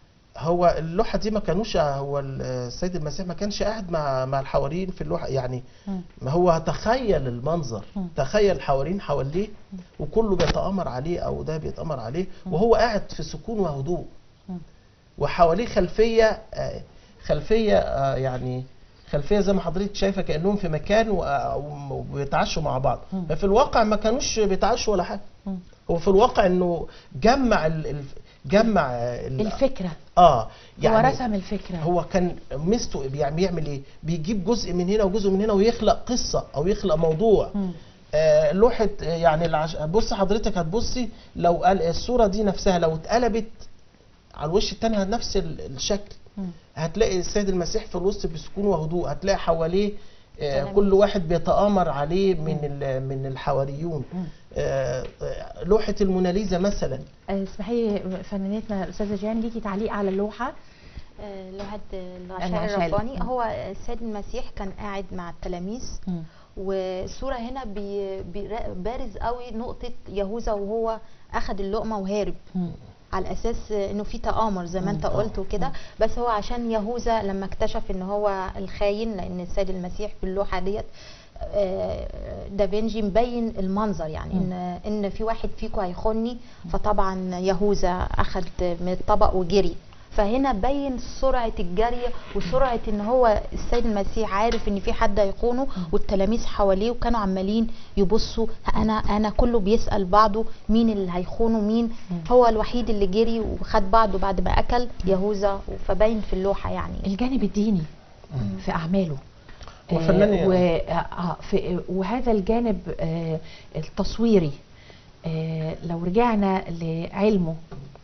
هو اللوحه دي ما كانوش هو السيد المسيح ما كانش قاعد مع مع الحواريين في اللوحه يعني مم. ما هو تخيل المنظر مم. تخيل الحواريين حواليه وكله بيتآمر عليه او ده بيتآمر عليه وهو قاعد في سكون وهدوء مم. وحواليه خلفيه آه، خلفيه آه، يعني خلفيه زي ما حضرتك شايفه كانهم في مكان و- و- وبيتعشوا مع بعض مم. ففي الواقع ما كانوش بيتعشوا ولا حاجه مم. هو في الواقع انه جمع ال- ال- جمع ال- الفكره اه هو رسم الفكره هو كان ميزته بيعمل بيعمل ايه؟ بيجيب جزء من هنا وجزء من هنا ويخلق قصه او يخلق موضوع. مم. آه لوحه آه، يعني العش... بص حضرتك هتبصي لو قال الصوره دي نفسها لو اتقلبت على الوش التاني نفس ال- الشكل مم. هتلاقي السيد المسيح في الوسط بسكون وهدوء هتلاقي حواليه آه تلاميذ. كل واحد بيتآمر عليه من ال- من الحواريون مم. آه آه، لوحه الموناليزا مثلا آه، اسمحي لي فنانتنا الاستاذه جيهان ليكي تعليق على اللوحه آه، لوحة العشاء. العشاء الرباني مم. هو السيد المسيح كان قاعد مع التلاميذ مم. والصورة هنا بي بي بارز قوي نقطة يهوذا وهو أخد اللقمة وهارب مم. على اساس انه في تآمر زي ما انت مم. قلت وكده بس هو عشان يهوذا لما اكتشف ان هو الخاين لان السيد المسيح في اللوحه ديت آه، دافنجي مبين المنظر يعني ان ان في واحد فيكم هيخوني فطبعا يهوذا اخذ من الطبق وجري فهنا بين سرعه الجري وسرعه ان هو السيد المسيح عارف ان في حد هيخونه والتلاميذ حواليه وكانوا عمالين يبصوا انا انا كله بيسال بعضه مين اللي هيخونه مين هو الوحيد اللي جري وخد بعضه بعد ما اكل يهوذا فباين في اللوحه يعني الجانب الديني في اعماله هو فنان آه، و- آه، في- وهذا الجانب آه، التصويري آه، لو رجعنا لعلمه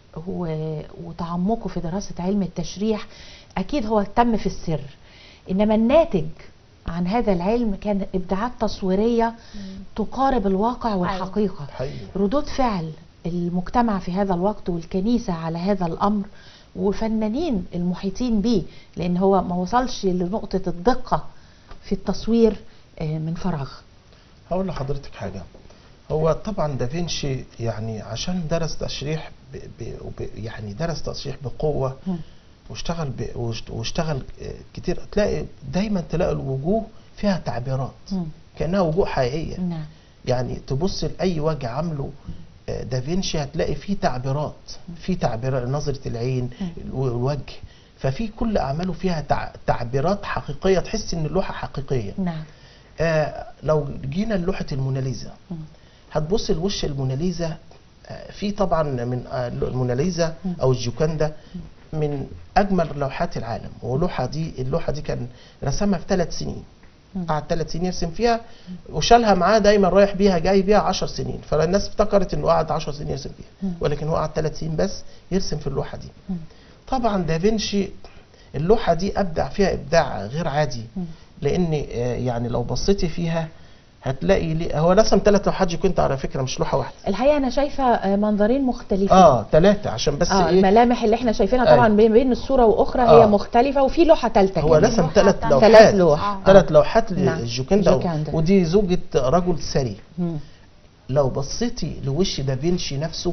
هو- وتعمقه في دراسة علم التشريح أكيد هو تم في السر إنما الناتج عن هذا العلم كان إبداعات تصويرية تقارب الواقع والحقيقة حقيقي ردود فعل المجتمع في هذا الوقت والكنيسة على هذا الأمر وفنانين المحيطين به لأن هو ما وصلش لنقطة الدقة في التصوير آه، من فراغ هقول لحضرتك حاجة هو طبعا دافنشي يعني عشان درس تشريح ب ب ب يعني درس تشريح بقوة مم. واشتغل ب واشت- واشتغل آه، كتير تلاقي دايما تلاقي الوجوه فيها تعبيرات مم. كأنها وجوه حقيقية نعم يعني تبص لأي وجه عامله آه، دافنشي هتلاقي فيه تعبيرات في تعبيرات نظرة العين الوجه ففي كل أعماله فيها تع- تعبيرات حقيقية تحس إن اللوحة حقيقية نعم آه لو جينا لوحة الموناليزا مم. هتبص لوش الموناليزا آه في طبعا من آه الموناليزا او الجوكاندا من اجمل لوحات العالم واللوحه دي اللوحه دي كان رسمها في ثلاث سنين مم. قعد ثلاث سنين يرسم فيها وشالها معاه دايما رايح بيها جاي بيها 10 سنين فالناس افتكرت انه قعد 10 سنين يرسم فيها مم. ولكن هو قعد ثلاث سنين بس يرسم في اللوحه دي مم. طبعا دافنشي اللوحه دي ابدع فيها ابداع غير عادي مم. لان آه، يعني لو بصيتي فيها هتلاقي لي هو رسم ثلاث لوحات كنت على فكره مش لوحه واحده الحقيقة أنا شايفة آه، منظرين مختلفين اه ثلاثه عشان بس اه ايه الملامح اللي احنا شايفينها أيوة. طبعا بين بين الصورة وأخرى آه. هي مختلفة وفي لوحة ثالثة هو كمان. رسم لوحة ثلاث تانية. لوحات ثلاث لوح آه. ثلاث لوحات نعم. للجوكندا جوكندا. ودي زوجة رجل ثري مم. لو بصيتي لوش دافنشي نفسه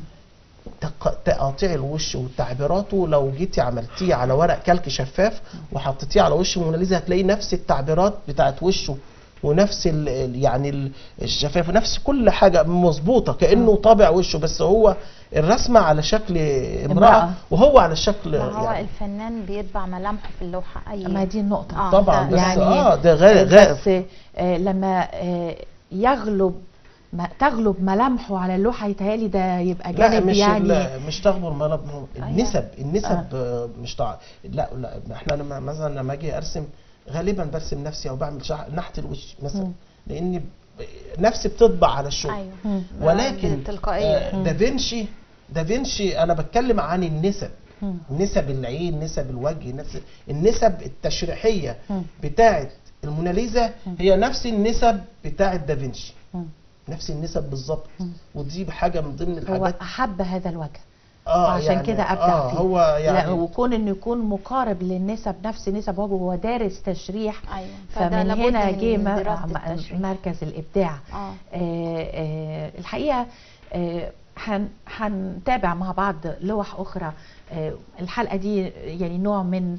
تق- تقاطيع الوش وتعبيراته لو جيتي عملتيه على ورق كلك شفاف وحطيتيه على وش موناليزا هتلاقي نفس التعبيرات بتاعت وشه ونفس ال ال- يعني ال- الشفاف ونفس كل حاجه مظبوطه كانه طابع وشه بس هو الرسمه على شكل امراه, امرأة. وهو على شكل ما هو يعني الفنان بيطبع ملامحه في اللوحه اي ما دي النقطة آه، طبعا ده- بس يعني اه ده غير غير بس آه، لما آه، يغلب ما تغلب ملامحه على اللوحة يتهيألي ده يبقى لا جانب مش يعني لا مش تغبر ملب النسب النسب آه. مش طع... لا لا احنا لما مثلا لما اجي ارسم غالبا برسم نفسي او بعمل شح... نحت الوش مثلا مم. لاني ب... نفسي بتطبع على الشغل ايوه مم. ولكن تلقائيه آه دافنشي دافنشي انا بتكلم عن النسب مم. نسب العين نسب الوجه نسب النسب التشريحيه مم. بتاعه الموناليزا هي نفس النسب بتاعه دافنشي مم. نفس النسب بالظبط مم. ودي حاجه من ضمن هو الحاجات أحب هذا الوجه اه عشان يعني كده أبدع آه فيه هو يعني لا وكون إنه يكون مقارب للنسب نفس نسب وجهه وهو دارس تشريح ايوه فده فمن لابد هنا من جه م- دراسة م- التشريح. مركز الإبداع اه آه، آه، الحقيقه آه، هن- هنتابع مع بعض لوح اخرى آه، الحلقه دي يعني نوع من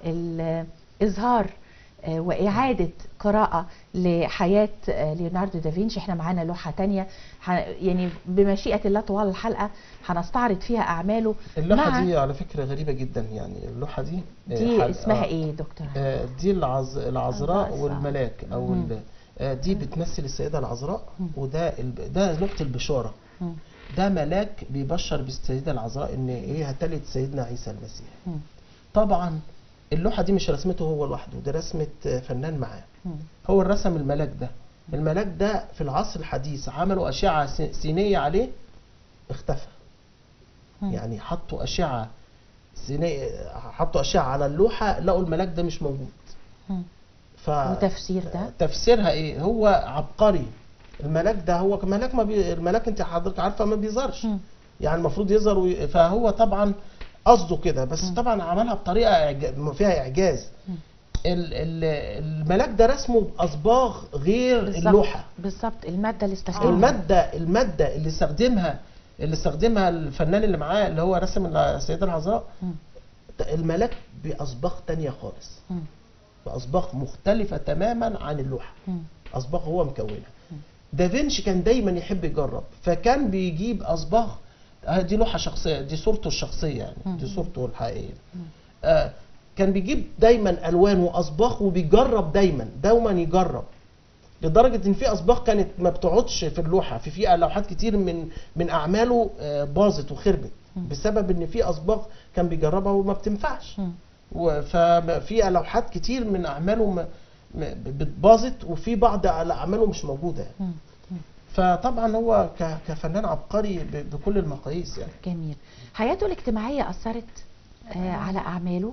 الاظهار آه، واعاده قراءه لحياه آه، ليوناردو دافنشي احنا معانا لوحه تانية ح- يعني بمشيئه الله طوال الحلقه هنستعرض فيها اعماله اللوحه مع- دي على فكره غريبه جدا يعني اللوحه دي آه، دي حل- اسمها آه، ايه دكتور آه، دي العز... العذراء العذراء. والملاك او مم. ال... آه، دي بتمثل السيده العذراء مم. وده الب... ده لوحه البشاره مم. ده ملاك بيبشر بالسيده العذراء ان ايه هتلد سيدنا عيسى المسيح مم. طبعا اللوحه دي مش رسمته هو لوحده ده رسمه آه، فنان معاه مم. هو اللي رسم الملاك ده الملاك ده في العصر الحديث عملوا أشعة س- سينية عليه اختفى مم. يعني حطوا أشعة سينية حطوا أشعة على اللوحة لقوا الملاك ده مش موجود مم. ف وتفسير ده تفسيرها ايه هو عبقري الملاك ده هو ملاك ما بي... الملاك انت حضرتك عارفه ما بيظهرش مم. يعني المفروض يظهر وي... فهو طبعا قصده كده بس طبعا عملها بطريقه إعج... فيها اعجاز مم. ال... ال... الملاك ده رسمه باصباغ غير بالظبط اللوحه بالظبط الماده اللي استخدمها الماده الماده اللي استخدمها اللي استخدمها الفنان اللي معاه اللي هو رسم السيده العذراء مم. الملاك باصباغ تانية خالص مم. باصباغ مختلفه تماما عن اللوحه مم. اصباغ هو مكونها دافنشي كان دايما يحب يجرب فكان بيجيب اصباغ آه دي لوحه شخصيه دي صورته الشخصيه يعني دي صورته الحقيقيه آه كان بيجيب دايما الوان واصباغ وبيجرب دايما دايما يجرب لدرجه ان في اصباغ كانت ما بتقعدش في اللوحه في في لوحات كتير من من اعماله آه، باظت وخربت بسبب ان في اصباغ كان بيجربها وما بتنفعش مم. و- ففي لوحات كتير من اعماله م- م- باظت وفي بعض اعماله مش موجوده يعني. مم. فطبعا هو ك- كفنان عبقري ب- بكل المقاييس يعني جميل حياته الاجتماعية أثرت آه على أعماله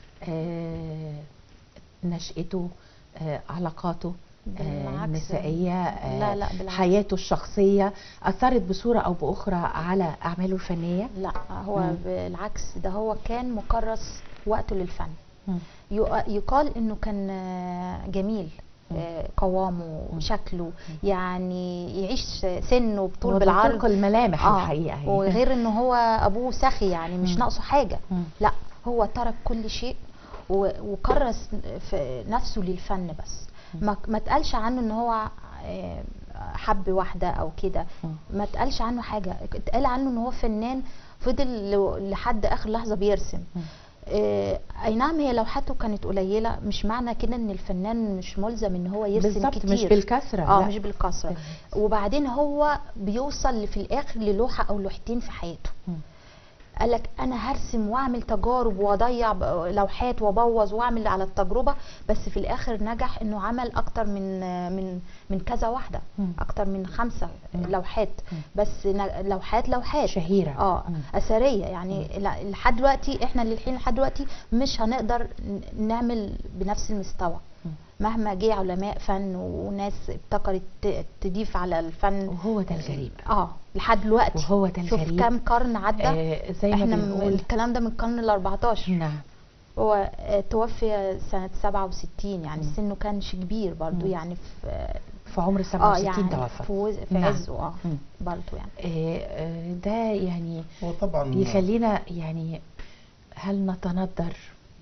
آه نشأته آه علاقاته آه بالعكس. النسائية آه لا، لا، بالعكس. حياته الشخصية أثرت بصورة أو بأخرى على أعماله الفنية لا هو مم. بالعكس ده هو كان مكرس وقته للفن مم. يق- يقال انه كان آه، جميل آه، قوامه شكله يعني يعيش سنه بطول هو بالعرض دقيق الملامح آه، الحقيقة هي. وغير انه هو ابوه سخي يعني مش مم. ناقصه حاجه مم. لا هو ترك كل شيء و- وكرس في نفسه للفن بس ما ما اتقالش عنه ان هو آه، حب واحده او كده مم. ما اتقالش عنه حاجه اتقال عنه ان هو فنان فضل ل- لحد اخر لحظه بيرسم مم. آه، اي نعم هي لوحاته كانت قليله مش معنى كده ان الفنان مش ملزم ان هو يرسم بالظبط كتير مش بالكسرة اه لا. مش بالكسره وبعدين هو بيوصل في الاخر للوحه او لوحتين في حياته مم. قال لك انا هرسم واعمل تجارب واضيع ب- لوحات وابوظ واعمل على التجربه بس في الاخر نجح انه عمل اكتر من من من كذا واحده مم. اكتر من خمسه مم. لوحات مم. بس ن- لوحات لوحات شهيرة اه مم. اثريه يعني لا- لحد دلوقتي احنا للحين لحد دلوقتي مش هنقدر ن- نعمل بنفس المستوى مم. مهما جه علماء فن وناس ابتكرت ت- تضيف على الفن وهو ده الغريب اه لحد دلوقتي وهو ده شوف الغريب. كام قرن عدى آه زي ما احنا م- بنقول الكلام ده من القرن ال 14 نعم هو آه، توفي سنة 67 يعني مم. سنه كانش كبير برضو مم. يعني في في عمر اه 67 يعني توفى في, وز- في نعم. عزه اه مم. برضو يعني آه، آه، ده يعني هو طبعا يخلينا يعني هل نتندر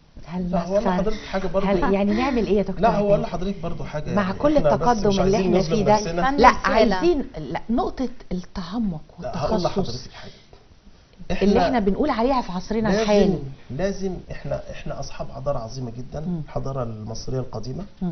هل لا هو انا نسخر حضرتك حاجه برضه هل يعني نعمل ايه يا دكتور لا هو عماد؟ قال لحضرتك برضه حاجه مع يعني كل إحنا بس التقدم مش اللي عايزين احنا فيه نظلم ده نفسنا. فن لا رسالة. عايزين لا نقطة التعمق لا هقول والتخصص لحضرتك حاجه اللي احنا بنقول عليها في عصرنا لازم الحالي لازم احنا احنا اصحاب حضاره عظيمه جدا مم. الحضاره المصريه القديمه مم.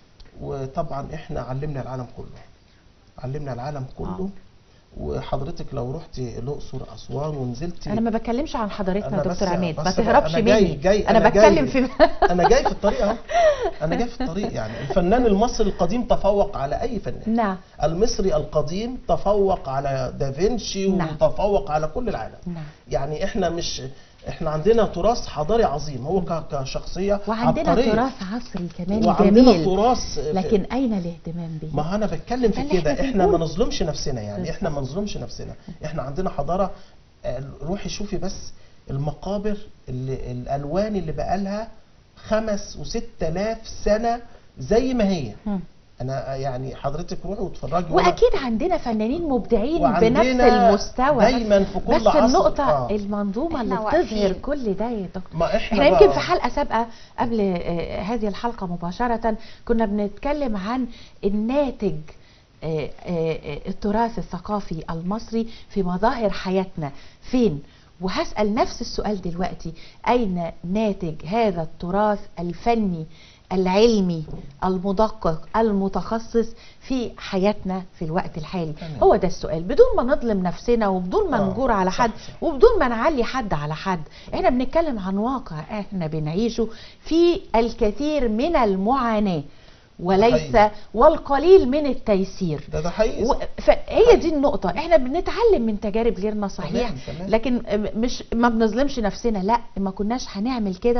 وطبعا احنا علمنا العالم كله علمنا العالم كله وحضرتك لو رحتي الاقصر اسوان ونزلتي انا ما بتكلمش عن حضرتنا أنا يا بس- دكتور عماد ما بس تهربش أنا جاي- مني جاي- انا أنا بتكلم جاي. في انا جاي في الطريق اهو انا جاي في الطريق يعني الفنان المصري القديم تفوق على اي فنان نعم المصري القديم تفوق على دافنشي نعم. وتفوق على كل العالم نعم يعني احنا مش احنا عندنا تراث حضاري عظيم هو ك- كشخصيه وعندنا عبقرية. تراث عصري كمان وعندنا جميل تراث في- لكن اين الاهتمام به ما انا بتكلم ده في اللي كده احنا احنا ما بنقوله. نظلمش نفسنا يعني بالظبط. احنا ما نظلمش نفسنا احنا عندنا حضاره آه، روحي شوفي بس المقابر اللي الالوان اللي بقالها خمس وست الاف سنه زي ما هي مم. انا يعني حضرتك روحي واتفرجي وأنا- واكيد عندنا فنانين مبدعين وعندنا بنفس المستوى دايما في كل بس عصر النقطة آه. المنظومة اللي إحنا بتظهر واقفين. كل ده يا دكتور ما احنا احنا يمكن بقى- في حلقة سابقة قبل آه، هذه الحلقة مباشرة كنا بنتكلم عن الناتج آه، آه، آه، التراث الثقافي المصري في مظاهر حياتنا فين وهسأل نفس السؤال دلوقتي أين ناتج هذا التراث الفني العلمي المدقق المتخصص في حياتنا في الوقت الحالي تمام. هو ده السؤال بدون ما نظلم نفسنا وبدون ما آه، نجور على صح، حد صح. وبدون ما نعلي حد على حد احنا بنتكلم عن واقع احنا بنعيشه في الكثير من المعاناة وليس حقيقي. والقليل من التيسير ده ده حقيقي و- فهي دي النقطة احنا بنتعلم من تجارب غيرنا صحيح تمام، تمام. لكن مش ما بنظلمش نفسنا لا ما كناش هنعمل كده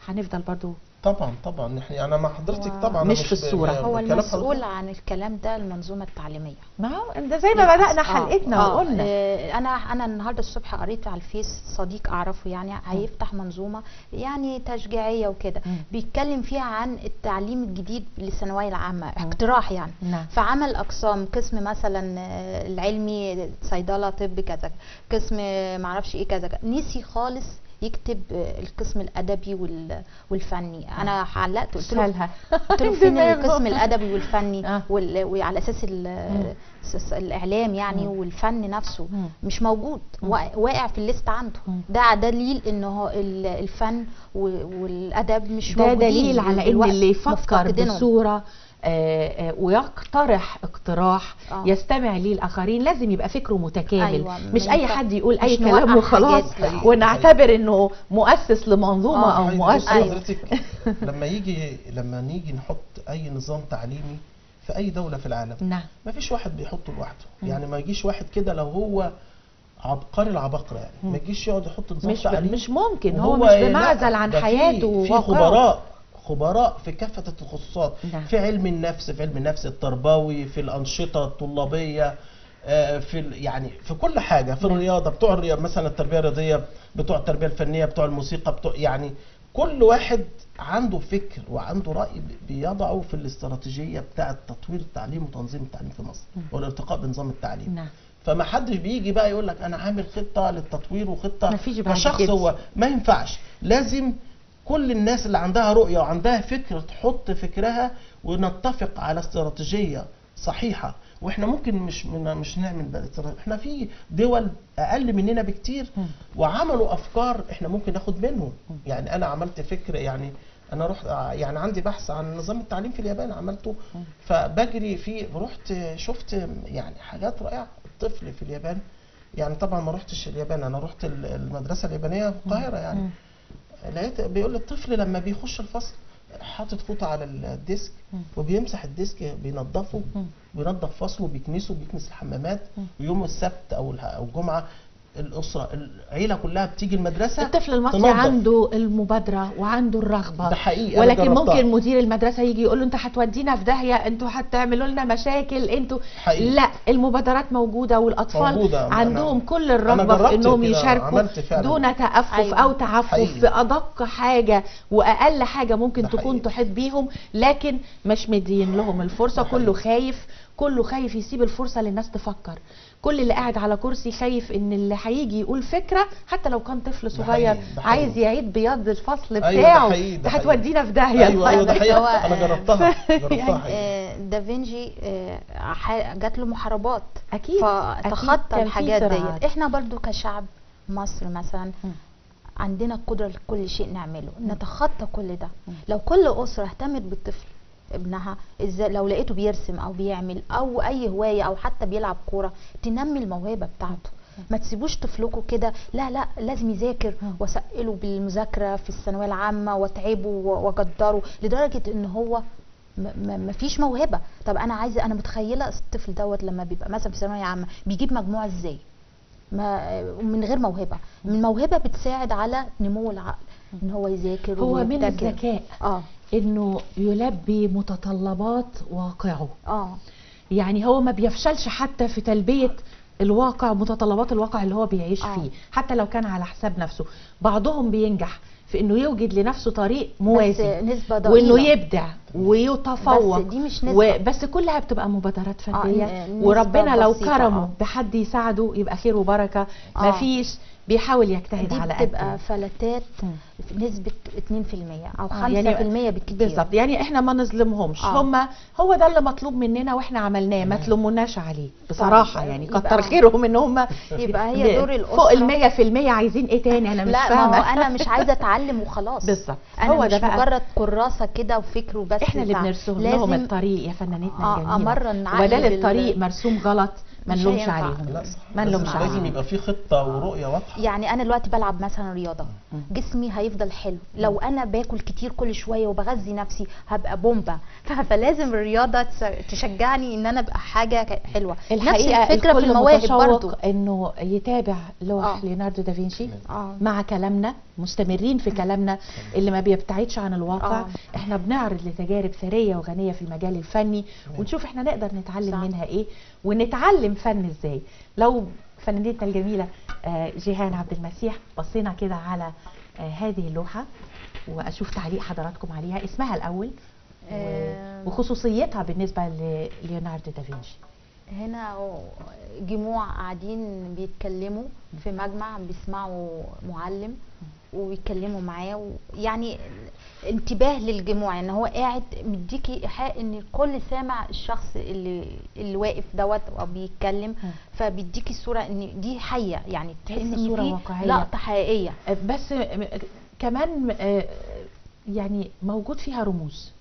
هنفضل برضو طبعا طبعا احنا انا مع حضرتك هو طبعا مش أنا في الصورة. ب- هو بكلام المسؤول حضرتك. عن الكلام ده المنظومه التعليميه ما هو ده زي ما بدأنا حلقتنا آه، وقلنا آه، انا انا النهارده الصبح قريت على الفيس صديق اعرفه يعني هيفتح منظومه يعني تشجيعيه وكده مم. بيتكلم فيها عن التعليم الجديد للثانويه العامه اقتراح يعني نعم فعمل اقسام قسم مثلا آه، العلمي صيدله طب كذا قسم آه، معرفش ايه كذا نسي خالص يكتب آه، القسم الادبي وال- والفني انا علقت قلت له شالها قلت له فين دماغه. القسم الادبي والفني آه. وال- وعلى اساس ال- س- الاعلام يعني مم. والفن نفسه مم. مش موجود مم. وا- واقع في الليست عنده مم. ده دليل ان هو ال- الفن و- والادب مش ده موجودين دليل على ان دلوقتي، اللي يفكر مفتقدينهم. بصوره آه، آه، ويقترح اقتراح آه. يستمع ليه الاخرين لازم يبقى فكره متكامل أيوة، مش ما اي ينفع- حد يقول اي مش كلام نوقع وخلاص حاجات، لا. ونعتبر انه مؤسس لمنظومه آه، او عايز مؤسس بص أيوة. حضرتك لما يجي لما نيجي نحط اي نظام تعليمي في اي دوله في العالم نعم ما فيش واحد بيحطه لوحده يعني ما يجيش واحد كده لو هو عبقري العباقرة يعني ما يجيش يقعد يحط نظام مش تعليمي مش ممكن هو وهو مش لا، بمعزل عن ده في- حياته في وواقعه. خبراء خبراء في كافة التخصصات نعم. في علم النفس في علم النفس التربوي في الأنشطة الطلابية آه، في ال- يعني في كل حاجة في الرياضة بتوع الرياضة مثلا التربية الرياضية بتوع التربية الفنية بتوع الموسيقى بتوع يعني كل واحد عنده فكر وعنده رأي بي- بيضعه في الاستراتيجية بتاعة تطوير التعليم وتنظيم التعليم في مصر والارتقاء بنظام التعليم نعم فما حدش بيجي بقى يقول لك انا عامل خطه للتطوير وخطه مفيش بعد كشخص كده. هو ما ينفعش لازم كل الناس اللي عندها رؤيه وعندها فكر تحط فكرها ونتفق على استراتيجيه صحيحه واحنا ممكن مش من مش نعمل بقى استراتيجية. احنا في دول اقل مننا بكتير مم. وعملوا افكار احنا ممكن ناخد منهم يعني انا عملت فكر يعني انا رحت يعني عندي بحث عن نظام التعليم في اليابان عملته فبجري فيه رحت شفت يعني حاجات رائعه الطفل في اليابان يعني طبعا ما رحتش اليابان انا رحت ال- المدرسه اليابانيه في القاهره يعني مم. لقيت بيقول الطفل لما بيخش الفصل حاطط فوطه على الديسك مم. وبيمسح الديسك بينظفه مم. بينظف فصله بيكنسه بيكنس الحمامات مم. ويوم السبت او اله- او الجمعه الاسره العيله كلها بتيجي المدرسه الطفل المصري تنظف. عنده المبادره وعنده الرغبه ده حقيقي أنا ولكن جربتها. ممكن مدير المدرسه يجي يقول له انت هتودينا في داهيه انتوا هتعملوا لنا مشاكل انتوا حقيقي. لا المبادرات موجوده والاطفال موجودة. أنا- عندهم كل أنا الرغبه في جربت انهم كده، يشاركوا عملت فعلا. دون تأفف أيوة. او تعفف حقيقي. في ادق حاجه واقل حاجه ممكن ده تكون حقيقي. تحيط بيهم لكن مش مدين لهم الفرصه ده كله حقيقي. خايف كله خايف يسيب الفرصه للناس تفكر كل اللي قاعد على كرسي خايف ان اللي هيجي يقول فكره حتى لو كان طفل صغير حقيقي، ده حقيقي. عايز يعيد بياض الفصل أيوة، ده بتاعه حقيقي، ده ده حقيقي. هتودينا في داهيه ايوه ايوه ده بس حقيقي هو- انا جربتها جربتها يعني حقيقي آه، دافنشي آه، ح- جات له محاربات اكيد أكيد فتخطى كان في الحاجات صراعات. ديت احنا برضو كشعب مصر مثلا مم. عندنا القدرة لكل شيء نعمله مم. نتخطى كل ده مم. لو كل أسرة اهتمت بالطفل ابنها ازاي لو لقيته بيرسم او بيعمل او اي هوايه او حتى بيلعب كوره تنمي الموهبه بتاعته ما تسيبوش طفلكم كده لا لا لازم يذاكر مم. واسقله بالمذاكره في الثانويه العامه واتعبه و- واقدره لدرجه ان هو ما- ما ما فيش موهبه طب انا عايزه انا متخيله الطفل دوت لما بيبقى مثلا في ثانويه عامه بيجيب مجموع ازاي ما من غير موهبه الموهبه بتساعد على نمو العقل ان هو يذاكر هو من ويبتكر. الذكاء اه انه يلبي متطلبات واقعه اه يعني هو ما بيفشلش حتى في تلبية الواقع متطلبات الواقع اللي هو بيعيش آه. فيه حتى لو كان على حساب نفسه بعضهم بينجح في انه يوجد لنفسه طريق موازي بس نسبه ضئيله وانه يبدع ويتفوق بس دي مش نسبة. بس كلها بتبقى مبادرات فرديه آه، ن- وربنا نسبة لو بسيطة، كرمه آه. بحد يساعده يبقى خير وبركه آه. مفيش بيحاول يجتهد دي على قده بتبقى فلتات مم. في نسبه 2% او 5% آه، يعني بالكتير بالظبط يعني احنا ما نظلمهمش آه. هم هو ده اللي مطلوب مننا واحنا عملناه ما تلوموناش عليه بصراحه طيب، يعني يبقى- كتر خيرهم ان هم يبقى هي دور فوق الأسرة. المية في المية عايزين ايه تاني انا مش لا ما فاهمه هو انا مش عايزه اتعلم وخلاص بالظبط. انا هو مش ده بقى. مجرد كراسه كده وفكر وبس احنا اللي بتاع. بنرسم لهم لازم الطريق يا فنانتنا آه، الجميله أمرن عقلي وبدل بال- الطريق مرسوم غلط ما مش نلومش هينفع. عليهم لا صح ما لازم, نلومش لازم عليهم يبقى في خطه ورؤيه واضحه يعني انا دلوقتي بلعب مثلا رياضه مم. جسمي هيبقى هيفضل حلو لو انا باكل كتير كل شويه وبغذي نفسي هبقى بومبا ف- فلازم الرياضه تس- تشجعني ان انا ابقى حاجه ك- حلوه نفس الحقيقه الفكره في الكل المواهب متشوق برضو انه يتابع لوح آه. ليوناردو دافنشي اه مع كلامنا مستمرين في كلامنا اللي ما بيبتعدش عن الواقع آه. احنا بنعرض لتجارب ثريه وغنيه في المجال الفني ونشوف احنا نقدر نتعلم صح. منها ايه ونتعلم فن ازاي لو فنانتنا الجميله آه، جيهان عبد المسيح بصينا كده على آه، هذه اللوحه واشوف تعليق حضراتكم عليها اسمها الاول و- آه. وخصوصيتها بالنسبه لليوناردو دافنشي هنا جموع قاعدين بيتكلموا في مجمع بيسمعوا معلم ويتكلموا معاه يعني انتباه للجموع ان هو قاعد مديكي ايحاء ان الكل سامع الشخص اللي اللي واقف دوت او بيتكلم مم. فبيديكي صوره ان دي حيه يعني تحسي كأن ان صورة في واقعية. لقطه حقيقيه آه، بس م- كمان آه، يعني موجود فيها رموز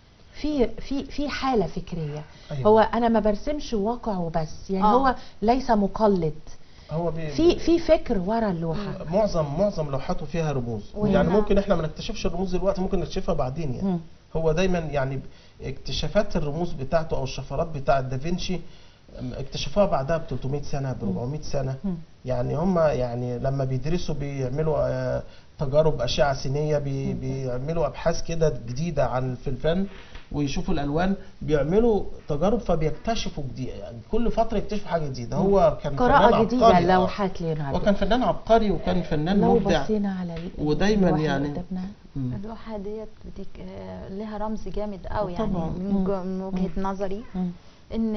في في في حاله فكريه أيوة. هو انا ما برسمش واقع وبس يعني آه. هو ليس مقلد هو بي في في فكر ورا اللوحه معظم معظم لوحاته فيها رموز وهنا- يعني ممكن احنا ما نكتشفش الرموز دلوقتي ممكن نكتشفها بعدين يعني مم. هو دايما يعني اكتشافات الرموز بتاعته او الشفرات بتاعه دافنشي ام، اكتشفوها بعدها ب 300 سنه ب 400 سنه مم. يعني هم يعني لما بيدرسوا بيعملوا آه، تجارب اشعه سينيه بي بيعملوا ابحاث كده جديده عن في الفن ويشوفوا الالوان بيعملوا تجارب فبيكتشفوا جديد يعني كل فتره يكتشفوا حاجه جديده هو كان فنان قراءه جديده عبقري، آه. لوحات ليوناردو وكان فنان عبقري وكان فنان لو مبدع بصينا على ال- ودايماً اللوحة اللي يعني- قدامنا. مم. اللوحه ديت بتك... آه، لها رمز جامد قوي يعني طبعاً. من مم. جو- من وجهه نظري مم. ان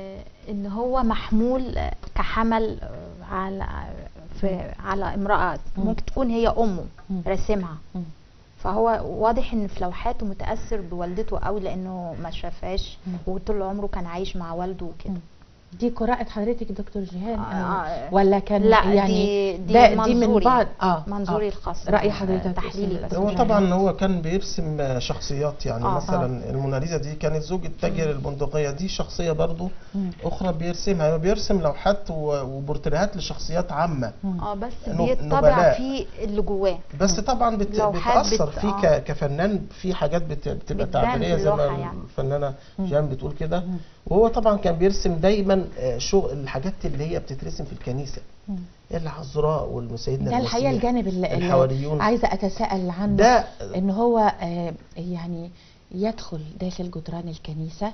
ان هو محمول كحمل على في على امراه مم. ممكن تكون هي امه مم. راسمها مم. فهو واضح ان في لوحاته متاثر بوالدته قوي لانه ما شافهاش مم. وطول عمره كان عايش مع والده وكده مم. دي قراءة حضرتك دكتور جيهان آه، آه آه. ولا كان لا يعني دي دي, ده دي من منظوري بعض اه منظوري آه. الخاص رأي آه، حضرتك تحليلي أستاذ بس هو مش طبعا هو كان بيرسم شخصيات يعني آه. مثلا الموناليزا دي كانت زوج التاجر البندقيه دي شخصيه برضو مم. اخرى بيرسمها هو بيرسم لوحات و- وبورتريهات لشخصيات عامه مم. اه بس نب- بيطبع نبلاء. فيه اللي جواه بس طبعا بت... لوحات بتاثر بت- فيه آه. ك... كفنان في حاجات بت... بتبقى بتبان تعبيريه في زي ما اللوحة يعني. الفنانه مم. جيان بتقول كده مم. وهو طبعا كان بيرسم دايما آه، شغل الحاجات اللي هي بتترسم في الكنيسه مم. العذراء والسيدنا ده الحقيقة المسيح، الجانب اللي, اللي الحواريون عايزة أتساءل عنه ده ان هو آه، يعني يدخل داخل جدران الكنيسة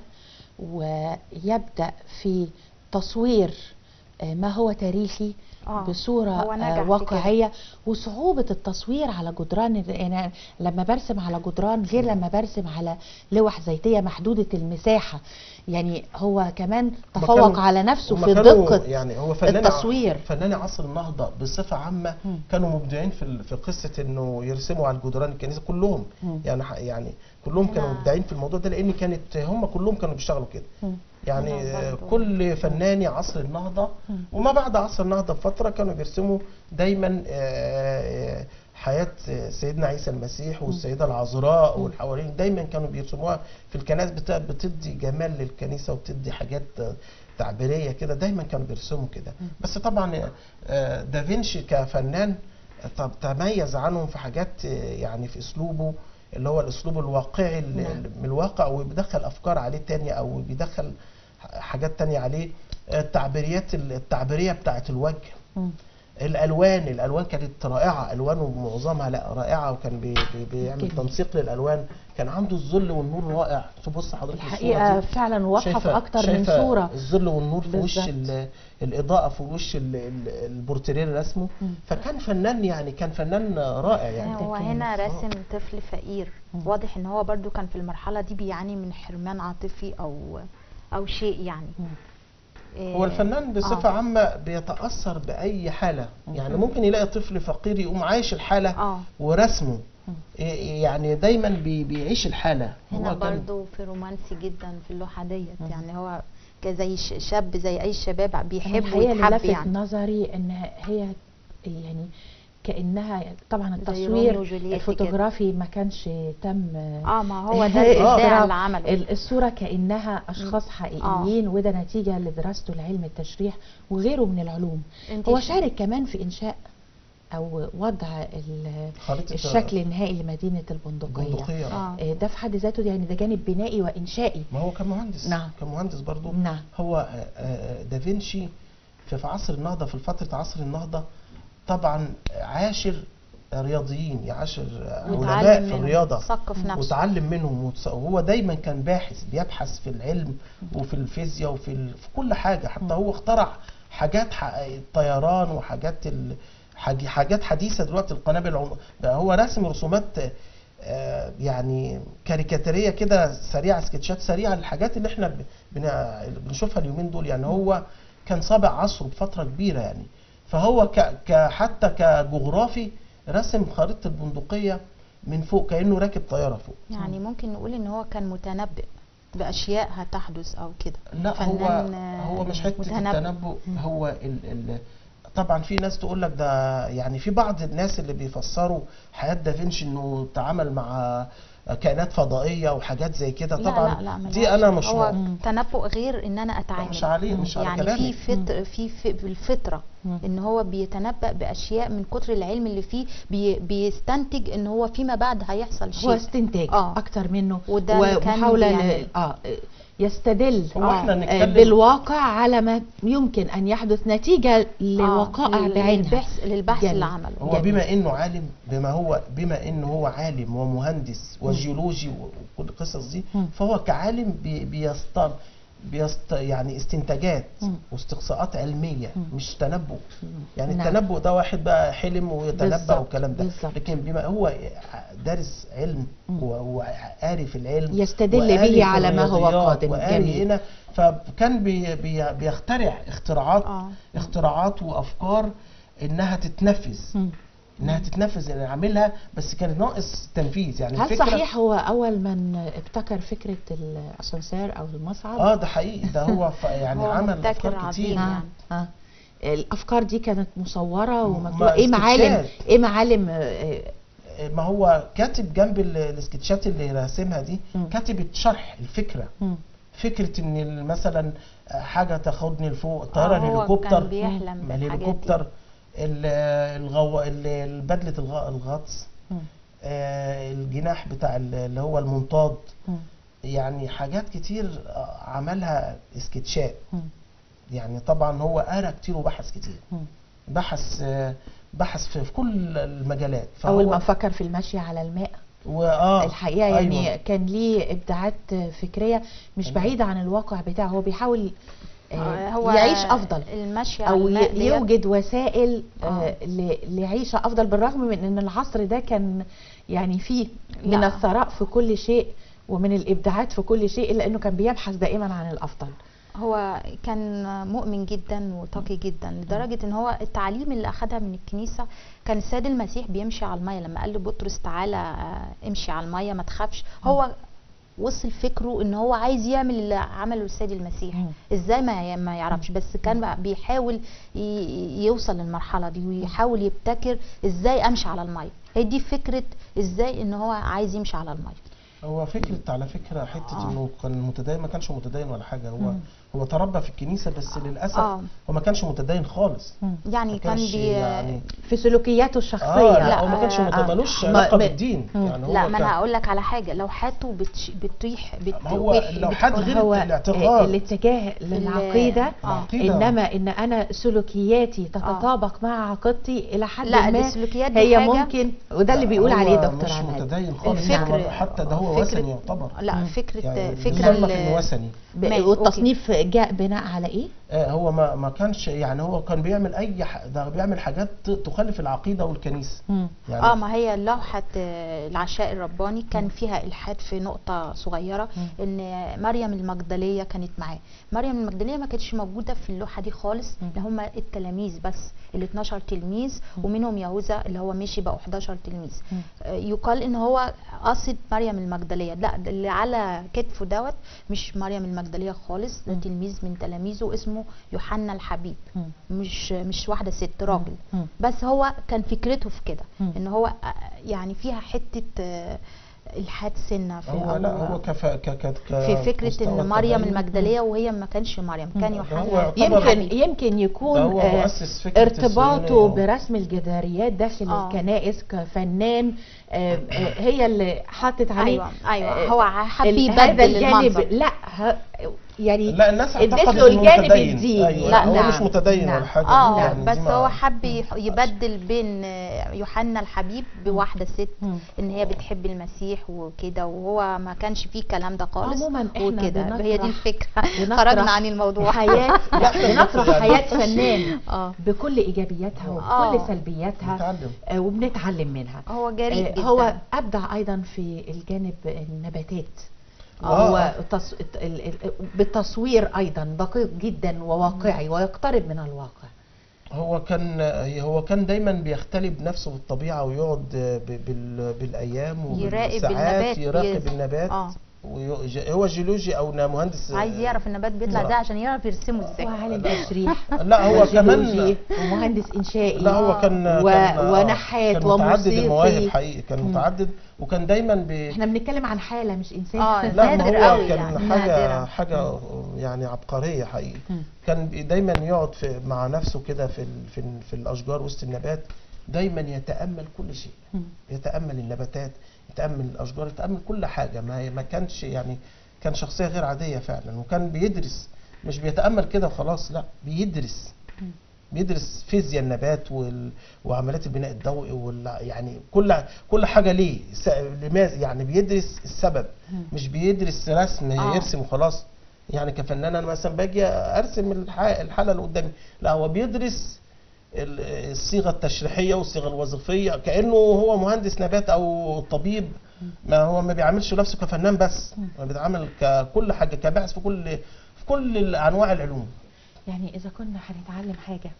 ويبدأ في تصوير آه، ما هو تاريخي آه، بصورة هو نجح آه، في كده. واقعية وصعوبة التصوير على جدران ال- يعني لما برسم على جدران غير لما برسم على لوح زيتية محدودة المساحة يعني هو كمان هما تفوق كانوا- على نفسه هما في كانوا دقة يعني هو فنان التصوير. فناني عصر النهضه بصفه عامه مم. كانوا مبدعين في ال- في قصه انه يرسموا على الجدران الكنيسه كلهم مم. يعني ح- يعني كلهم كانوا هنا- مبدعين في الموضوع ده لان كانت هم كلهم كانوا بيشتغلوا كده مم. يعني هنا آه، برضو. كل فناني عصر النهضه مم. وما بعد عصر النهضه بفتره كانوا بيرسموا دايما آه، آه، حياه سيدنا عيسى المسيح والسيده العذراء والحواريين دايما كانوا بيرسموها في الكنائس بتا- بتدي جمال للكنيسه وبتدي حاجات آه، تعبيريه كده دايما كانوا بيرسموا كده بس طبعا آه، دافنشي كفنان آه، طب تميز عنهم في حاجات آه، يعني في اسلوبه اللي هو الاسلوب الواقعي ال- نعم. ال- من الواقع وبيدخل افكار عليه تانية او بيدخل ح- حاجات تانية عليه آه، التعبيريات ال- التعبيريه بتاعت الوجه مم. الالوان الالوان كانت رائعه الوانه معظمها لا رائعه وكان بي بي بيعمل جميل. تنسيق للالوان كان عنده الظل والنور رائع تبص حضرتك الحقيقة الصورة دي. فعلا واضحة في شايفة- أكتر من شايفة صورة الظل والنور في وش بالظبط. ال- الاضاءه في وش ال- ال- البورتريه اللي رسمه مم. فكان فنان يعني كان فنان رائع يعني هو كان- هنا آه. راسم طفل فقير مم. واضح ان هو برضو كان في المرحله دي بيعاني من حرمان عاطفي او او شيء يعني مم. إيه، هو الفنان بصفة آه. عامة بيتأثر بأي حالة يعني ممكن يلاقي طفل فقير يقوم عايش الحالة اه ورسمه مم. إيه يعني دايما بي بيعيش الحالة هنا هو كان برضو في رومانسي جدا في اللوحه ديت مم. يعني هو كزي ش- شاب زي اي شباب أنا بيحب الحقيقة اللي ويتحب لفت يعني نظري ان هي يعني كانها طبعا زي التصوير روميو وجولييت الفوتوغرافي ما كانش تم اه ما هو ده إنهاء الابداع إجراء اللي عمله ال- الصورة كأنها أشخاص حقيقيين وده نتيجة لدراسته لعلم التشريح وغيره من العلوم انت هو ش- شارك كمان في إنشاء او وضع ال- خريطة الشكل النهائي لمدينه البندقيه البندقية آه. اه آه، ده في حد ذاته يعني ده جانب بنائي وانشائي ما هو كان مهندس نعم. كان مهندس برضو نعم هو آه، آه، دافنشي في في عصر النهضة في فترة عصر النهضة طبعا عاشر رياضيين يعاشر علماء واتعلم في منهم، الرياضة ثقف نفسه وتعلم منهم وتص- وهو دايما كان باحث بيبحث في العلم وفي الفيزياء وفي ال... في كل حاجه حتى هو اخترع حاجات ح... الطيران وحاجات ال... حاج- حاجات حديثه دلوقتي القنابل العم... بقى هو راسم رسومات آه، يعني كاريكاتيريه كده سريعه سكتشات سريعه للحاجات اللي احنا ب... بن... بنشوفها اليومين دول يعني هو كان سابق عصره بفتره كبيره يعني فهو ك... ك... حتى كجغرافي رسم خريطه البندقيه من فوق كانه راكب طياره فوق يعني ممكن نقول ان هو كان متنبئ باشياء هتحدث او كده لا هو فنان، آه، هو مش حته متنبئ. التنبؤ هو ال ال طبعا في ناس تقول لك ده يعني في بعض الناس اللي بيفسروا حياه دافنشي انه تعامل مع كائنات فضائيه وحاجات زي كده لا طبعا لا لا ملهاش. دي انا مش هو م- تنبؤ غير ان انا اتعامل مش عليه مش على يعني كلامك في فطر في في بالفطره مم. ان هو بيتنبأ باشياء من كتر العلم اللي فيه بي بيستنتج ان هو فيما بعد هيحصل شيء هو استنتاج آه. اكتر منه وده اللي كان ومحاوله يعني- ل... اه يستدل هو احنا آه، نتكلم- بالواقع على ما يمكن ان يحدث نتيجه لوقائع لل- بعينها للبحث للبحث جميل. اللي عمله هو جميل. بما انه عالم بما هو بما انه هو عالم ومهندس وجيولوجي وكل القصص دي مم. فهو كعالم بي- بيست بيست يعني استنتاجات مم. واستقصاءات علميه مم. مش تنبؤ يعني نعم. التنبؤ ده واحد بقى حلم ويتنبأ بالظبط، والكلام ده بالظبط. لكن بما هو دارس علم مم. وقاري في العلم يستدل وقاري به في على ما هو الرياضيات قادم. وقاري جميل. هنا فكان بي بي بيخترع اختراعات اه اختراعات وافكار انها تتنفذ مم. انها تتنفذ يعني عاملها بس كان ناقص تنفيذ يعني هل الفكره صحيح هو اول من ابتكر فكره الاسانسير او المصعد اه ده حقيقي ده هو ف- يعني هو عمل مبتكر افكار عظيم كتير يعني. آه. آه. الافكار دي كانت مصوره م- ومكتوبه ما ايه معالم استكشاف. ايه معالم آه، ما هو كاتب جنب ال- السكتشات اللي راسمها دي مم. كاتب شرح الفكره مم. فكره ان ال- مثلا حاجه تاخدني لفوق الطياره آه، هو الهليكوبتر كان بيحلم بالحاجات دي الهليكوبتر ال- الغو ال- بدله الغ- الغطس مم. آه، الجناح بتاع ال- اللي هو المنطاد مم. يعني حاجات كتير آه، عملها سكتشات مم. يعني طبعا هو قرا كتير وبحث كتير مم. بحث آه، بحث في في كل المجالات اول ما فهو فكر في المشي على الماء واه الحقيقه يعني أيوة. كان ليه ابداعات فكريه مش أيوة. بعيده عن الواقع بتاعه هو بيحاول آه، آه، هو يعيش افضل المشي على او الماء ي- ديت يوجد وسائل آه، آه. ل- لعيشه افضل بالرغم من ان العصر ده كان يعني فيه من لا. الثراء في كل شيء ومن الابداعات في كل شيء الا انه كان بيبحث دائما عن الافضل هو كان مؤمن جدا وتقي جدا لدرجة ان هو التعليم اللي اخدها من الكنيسة كان السيد المسيح بيمشي على المية لما قال لبطرس تعالى آه، امشي على المية ما تخافش هو وصل فكره ان هو عايز يعمل اللي عمله السيد المسيح مم. ازاي ما ما يعرفش بس كان بقى بيحاول ي- يوصل للمرحلة دي ويحاول يبتكر ازاي امشي على المية هي دي فكرة ازاي ان هو عايز يمشي على المية هو فكرة على فكرة حتة آه. انه كان متدين ما كانش متدين ولا حاجة هو مم. هو تربى في الكنيسة بس للأسف آه. هو ما كانش متدين خالص يعني ما كان كانش بي يعني في سلوكياته الشخصيه اه لا لا، هو ما كانش آه، مت- آه. ملوش ما- علاقة ما- بالدين مم. يعني هو لا ما كان- انا هقول لك على حاجه لو حياته بتش... بتريح بت... هو بت- لو حد غير هو الاعتقاد. الاتجاه للعقيده آه. العقيدة. انما ان انا سلوكياتي تتطابق مع عقيدتي الى حد لا ما السلوكيات دي هي حاجة- ممكن وده اللي لا، بيقول هو عليه دكتور مش عماد متدين خالص الفكر- يعني حتى ده هو فكرة- وثني يعتبر لا مم. فكره يعني فكره بيصنف ال- انه وثني ب- ماشي، والتصنيف جاء بناء على ايه؟ آه هو ما ما كانش يعني هو كان بيعمل اي ح... ده بيعمل حاجات ت- تخالف العقيدة والكنيسة مم. يعني اه ما هي لوحه آه، العشاء الرباني كان فيها الحاد في نقطه صغيره مم. ان مريم المجدليه كانت معاه مريم المجدليه ما كانتش موجوده في اللوحه دي خالص مم. ده هم التلاميذ بس ال 12 تلميذ ومنهم يهوذا اللي هو مشي بقوا 11 تلميذ مم. آه، يقال ان هو قصد مريم المجدليه لا ده اللي على كتفه دوت مش مريم المجدليه خالص ده مم. تلميذ من تلاميذه اسمه يوحنا الحبيب مم. مش مش واحده ست راجل مم. بس هو كان فكرته في كده مم. ان هو آه، يعني فيها حته آه، الحاد سنه في هو لا أو- هو كف ك ك ك في فكره مستوى ان مريم التدين. المجدليه وهي ما كانش مريم كان ده هو يوحنا يعتبر- يمكن يمكن يكون ده هو آه، مؤسس فكرة ارتباطه الصهيونية. برسم الجداريات داخل آه. الكنائس كفنان آه، آه، هي اللي حطت عليه ايوه ايوه آه، هو حب ال- يبدل هذا الجانب المنظر لا ه- يعني لا الناس اديت اعتقدت له انه الجانب متدين الديني أيوة. لا، هو نعم، مش متدين نعم. ولا حاجه اه يعني بس دي ما- هو حب يح- يبدل بين آه، يوحنا الحبيب بواحده ست مم. ان هي بتحب المسيح وكده وهو ما كانش فيه الكلام ده خالص عموماً إحنا وكده بنطرح- هي دي الفكره بنطرح خرجنا عن الموضوع حياة لا، بنطرح يعني حياة بس- فنان اه بكل ايجابياتها وبكل آه. سلبياتها نتعلم آه، وبنتعلم منها هو جريء آه، جدا هو ابدع ايضا في الجانب النباتات آه. هو تص... ال- ال- بالتصوير ايضا دقيق جدا وواقعي ويقترب من الواقع هو كان هو كان دايما بيختلي بنفسه بالطبيعه ويقعد ب- بال- بالايام يراقب وبالساعات النبات، يراقب يز- النبات اه وي- هو جيولوجي او مهندس عايز يعرف النبات بيطلع آه. ازاي عشان يعرف يرسمه ازاي وعالم لا. تشريح لا هو كمان وجيولوجي ومهندس انشائي لا هو كان و- كان آه، ونحات كان متعدد وموسيقي. المواهب حقيقي كان مم. متعدد وكان دايما بي احنا بنتكلم عن حالة مش انسان آه، لا ما نادر هو قوي كان يعني، حاجه نادرة. حاجه يعني عبقريه حقيقي مم. كان بي- دايما يقعد في مع نفسه كده في ال- في ال- في الاشجار وسط النبات دايما يتامل كل شيء مم. يتامل النباتات يتامل الاشجار يتامل كل حاجه ما ما كانش يعني كان شخصيه غير عاديه فعلا وكان بيدرس مش بيتامل كده وخلاص لا بيدرس مم. بيدرس فيزياء النبات وال... وعمليات البناء الضوئي وال... يعني كل كل حاجه ليه س... لماذا يعني بيدرس السبب مم. مش بيدرس رسم آه. يرسم وخلاص يعني كفنان انا مثلا باجي ارسم الح... الحاله اللي قدامي لا هو بيدرس ال- الصيغه التشريحيه والصيغه الوظيفيه كانه هو مهندس نبات او طبيب ما هو ما بيعاملش نفسه كفنان بس هو بيتعامل ككل حاجه كباحث في كل في كل انواع العلوم يعني اذا كنا هنتعلم حاجة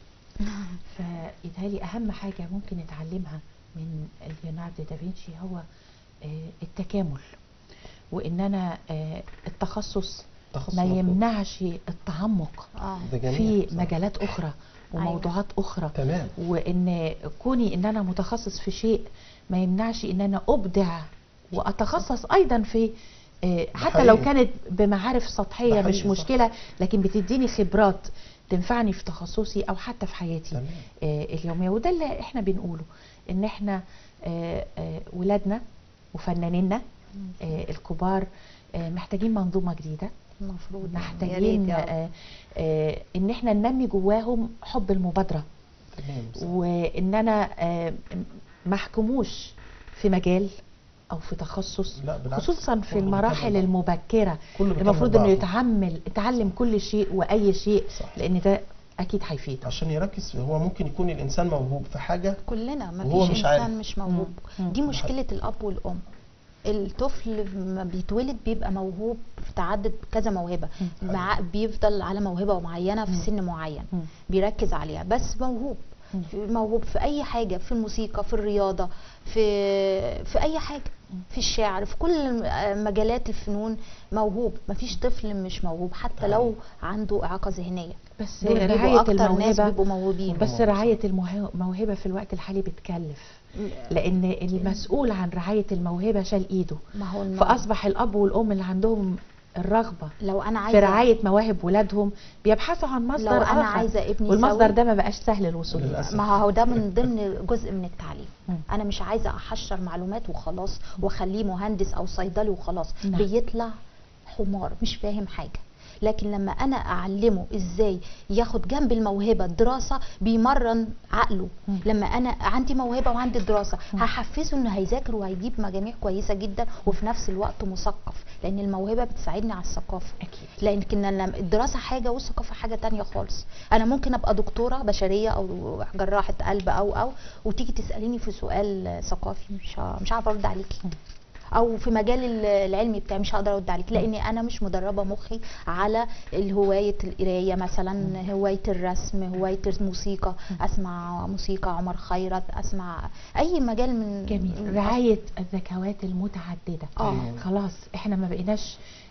فيتهيألي اهم حاجة ممكن نتعلمها من ليوناردو دافنشي هو آه، التكامل وان انا آه، التخصص تخصص ما مطلوب. يمنعش التعمق اه ده جميل في صح. مجالات اخرى وموضوعات اخرى تمام وان كوني ان انا متخصص في شيء ما يمنعش ان انا ابدع واتخصص ايضا في آه، حتى حقيقي. لو كانت بمعارف سطحيه ده مش حقيقي، صح. مشكله لكن بتديني خبرات تنفعني في تخصصي او حتى في حياتي تمام آه، اليوميه وده اللي احنا بنقوله ان احنا آه، آه، ولادنا وفنانينا آه، الكبار آه، محتاجين منظومه جديده المفروض يعني. يا محتاجين ريت يا رب. آه، آه، ان احنا ننمي جواهم حب المبادره تمام صح. وان انا آه، ما احكموش في مجال او في تخصص لا بالعكس خصوصا في كله المراحل بيكمل المبكره كله بيكمل المفروض انه بعضه. يتعمل يتعلم كل شيء واي شيء صح. لان ده اكيد هيفيده عشان يركز هو ممكن يكون الانسان موهوب في حاجه كلنا ما وهو فيش مش انسان عارف. مش موهوب مم. مم. دي مشكله الاب والام الطفل ما بيتولد بيبقى موهوب في تعدد كذا موهبه مم. مع بيفضل على موهبه معينه في مم. سن معين مم. بيركز عليها بس موهوب مم. في- موهوب في اي حاجه في الموسيقى في الرياضه في في اي حاجه في الشعر في كل مجالات الفنون موهوب مفيش طفل مش موهوب حتى لو عنده اعاقه ذهنيه بس دول بيبقوا رعايه اكتر ناس الموهبه بيبقوا موهوبين بس رعايه الموه- الموهبه في الوقت الحالي بتكلف لان المسؤول عن رعايه الموهبه شال ايده ما هو الم- فاصبح الاب والام اللي عندهم الرغبه لو انا في عايزه رعايه مواهب ولادهم بيبحثوا عن مصدر لو انا آخر. عايزه ابني والمصدر يسوي- ده ما بقاش سهل الوصول له للأسف. ما هو ده من ضمن جزء من التعليم مم. انا مش عايزه احشر معلومات وخلاص واخليه مهندس او صيدلي وخلاص نعم. بيطلع حمار مش فاهم حاجه لكن لما انا اعلمه ازاي ياخد جنب الموهبه الدراسه بيمرن عقله مم. لما انا عندي موهبه وعندي دراسه هحفزه انه هيذاكر وهيجيب مجاميع كويسه جدا وفي نفس الوقت مثقف لان الموهبه بتساعدني على الثقافه اكيد لكن انا الدراسه حاجه والثقافه حاجه تانية خالص انا ممكن ابقى دكتوره بشريه او جراحه قلب او او وتيجي تساليني في سؤال ثقافي مش ه- مش هعرف ارد عليكي او في مجال ال- العلمي بتاعي مش هقدر ارد عليك لاني انا مش مدربه مخي على هوايه القرايه مثلا هوايه الرسم هوايه الموسيقى اسمع موسيقى عمر خيرت اسمع اي مجال من جميل من- رعايه الذكوات المتعدده اه خلاص احنا ما بقيناش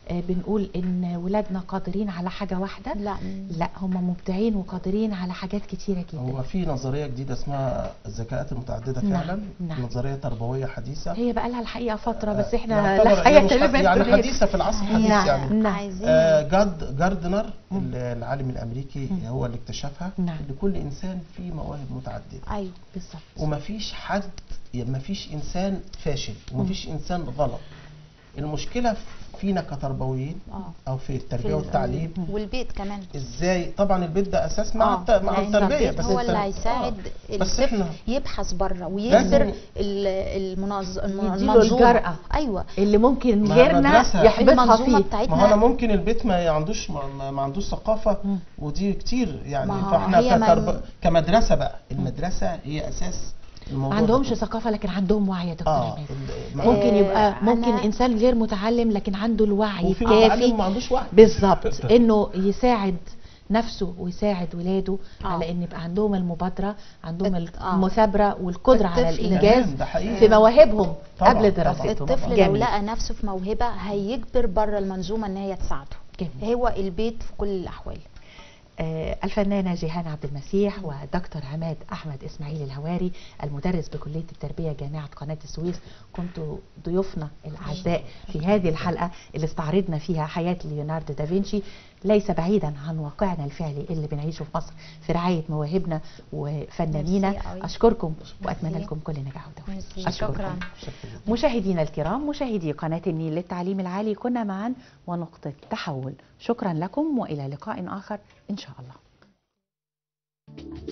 آه، بنقول ان ولادنا قادرين على حاجه واحده لا لا هم مبدعين وقادرين على حاجات كتيره جدا هو في نظريه جديده اسمها الذكاءات المتعدده نعم، فعلا نعم. نظريه تربويه حديثه هي بقى لها الحقيقه فتره بس احنا يعتبر لا هي حياه مش لمن حد- يعني تدريس. حديثه في العصر الحديث نعم. يعني نعم. عايزين آه، جارد جاردنر العالم الامريكي هو اللي اكتشفها نعم. لكل انسان فيه مواهب متعدده ايوه بالظبط ومفيش حد يعني مفيش انسان فاشل ومفيش انسان غلط المشكله فينا كتربويين اه او في في التربيه ال- والتعليم والبيت كمان ازاي طبعا البيت ده اساس مع آه، الت- مع لأن التربيه البيت بس هو التر- اللي هيساعد آه. بس الطفل احنا يبحث بره لازم- ويجبر ال- المنظ... الم- يديله المنظومه الجرأة. ايوه اللي ممكن مع غيرنا المدرسة. يحبطها المنظومه فيه ما هو انا بتاعتنا ممكن البيت ما عندوش ما, ما- ما عندوش ثقافه مم. ودي كتير يعني ما هو فاحنا هي ما- كترب... كمدرسه بقى المدرسه هي اساس الموضوع ما عندهمش ده. ثقافه لكن عندهم وعي يا دكتور اه عماد ال- ما- ممكن آه، يبقى ممكن أنا- انسان غير متعلم لكن عنده الوعي وفي متعلم الكافي ما عندوش وعي بالظبط انه يساعد نفسه ويساعد ولاده آه. على ان يبقى عندهم المبادره عندهم الت- آه. المثابره والقدره على الطفل- الانجاز تمام، ده حقيقي. في مواهبهم طبعاً، قبل طبعاً. دراستهم الطفل لو جميل. لقى نفسه في موهبه هيجبر بره المنظومه ان هي تساعده جميل. هو البيت في كل الاحوال آه، الفنانة جيهان عبد المسيح ودكتور عماد أحمد إسماعيل الهواري المدرس بكلية التربية جامعة قناة السويس كنتوا ضيوفنا الأعزاء في هذه الحلقة اللي استعرضنا فيها حياة ليوناردو دافنشي ليس بعيدا عن واقعنا الفعلي اللي بنعيشه في مصر في رعاية مواهبنا وفنانينا ميرسي أوي. أشكركم وأتمنى ميرسي. لكم كل نجاح وتوفيق ميرسي. أشكركم. شكراً. شكراً جداً. مشاهدينا الكرام مشاهدي قناة النيل للتعليم العالي كنا معا ونقطة تحول شكرا لكم وإلى لقاء آخر إن شاء الله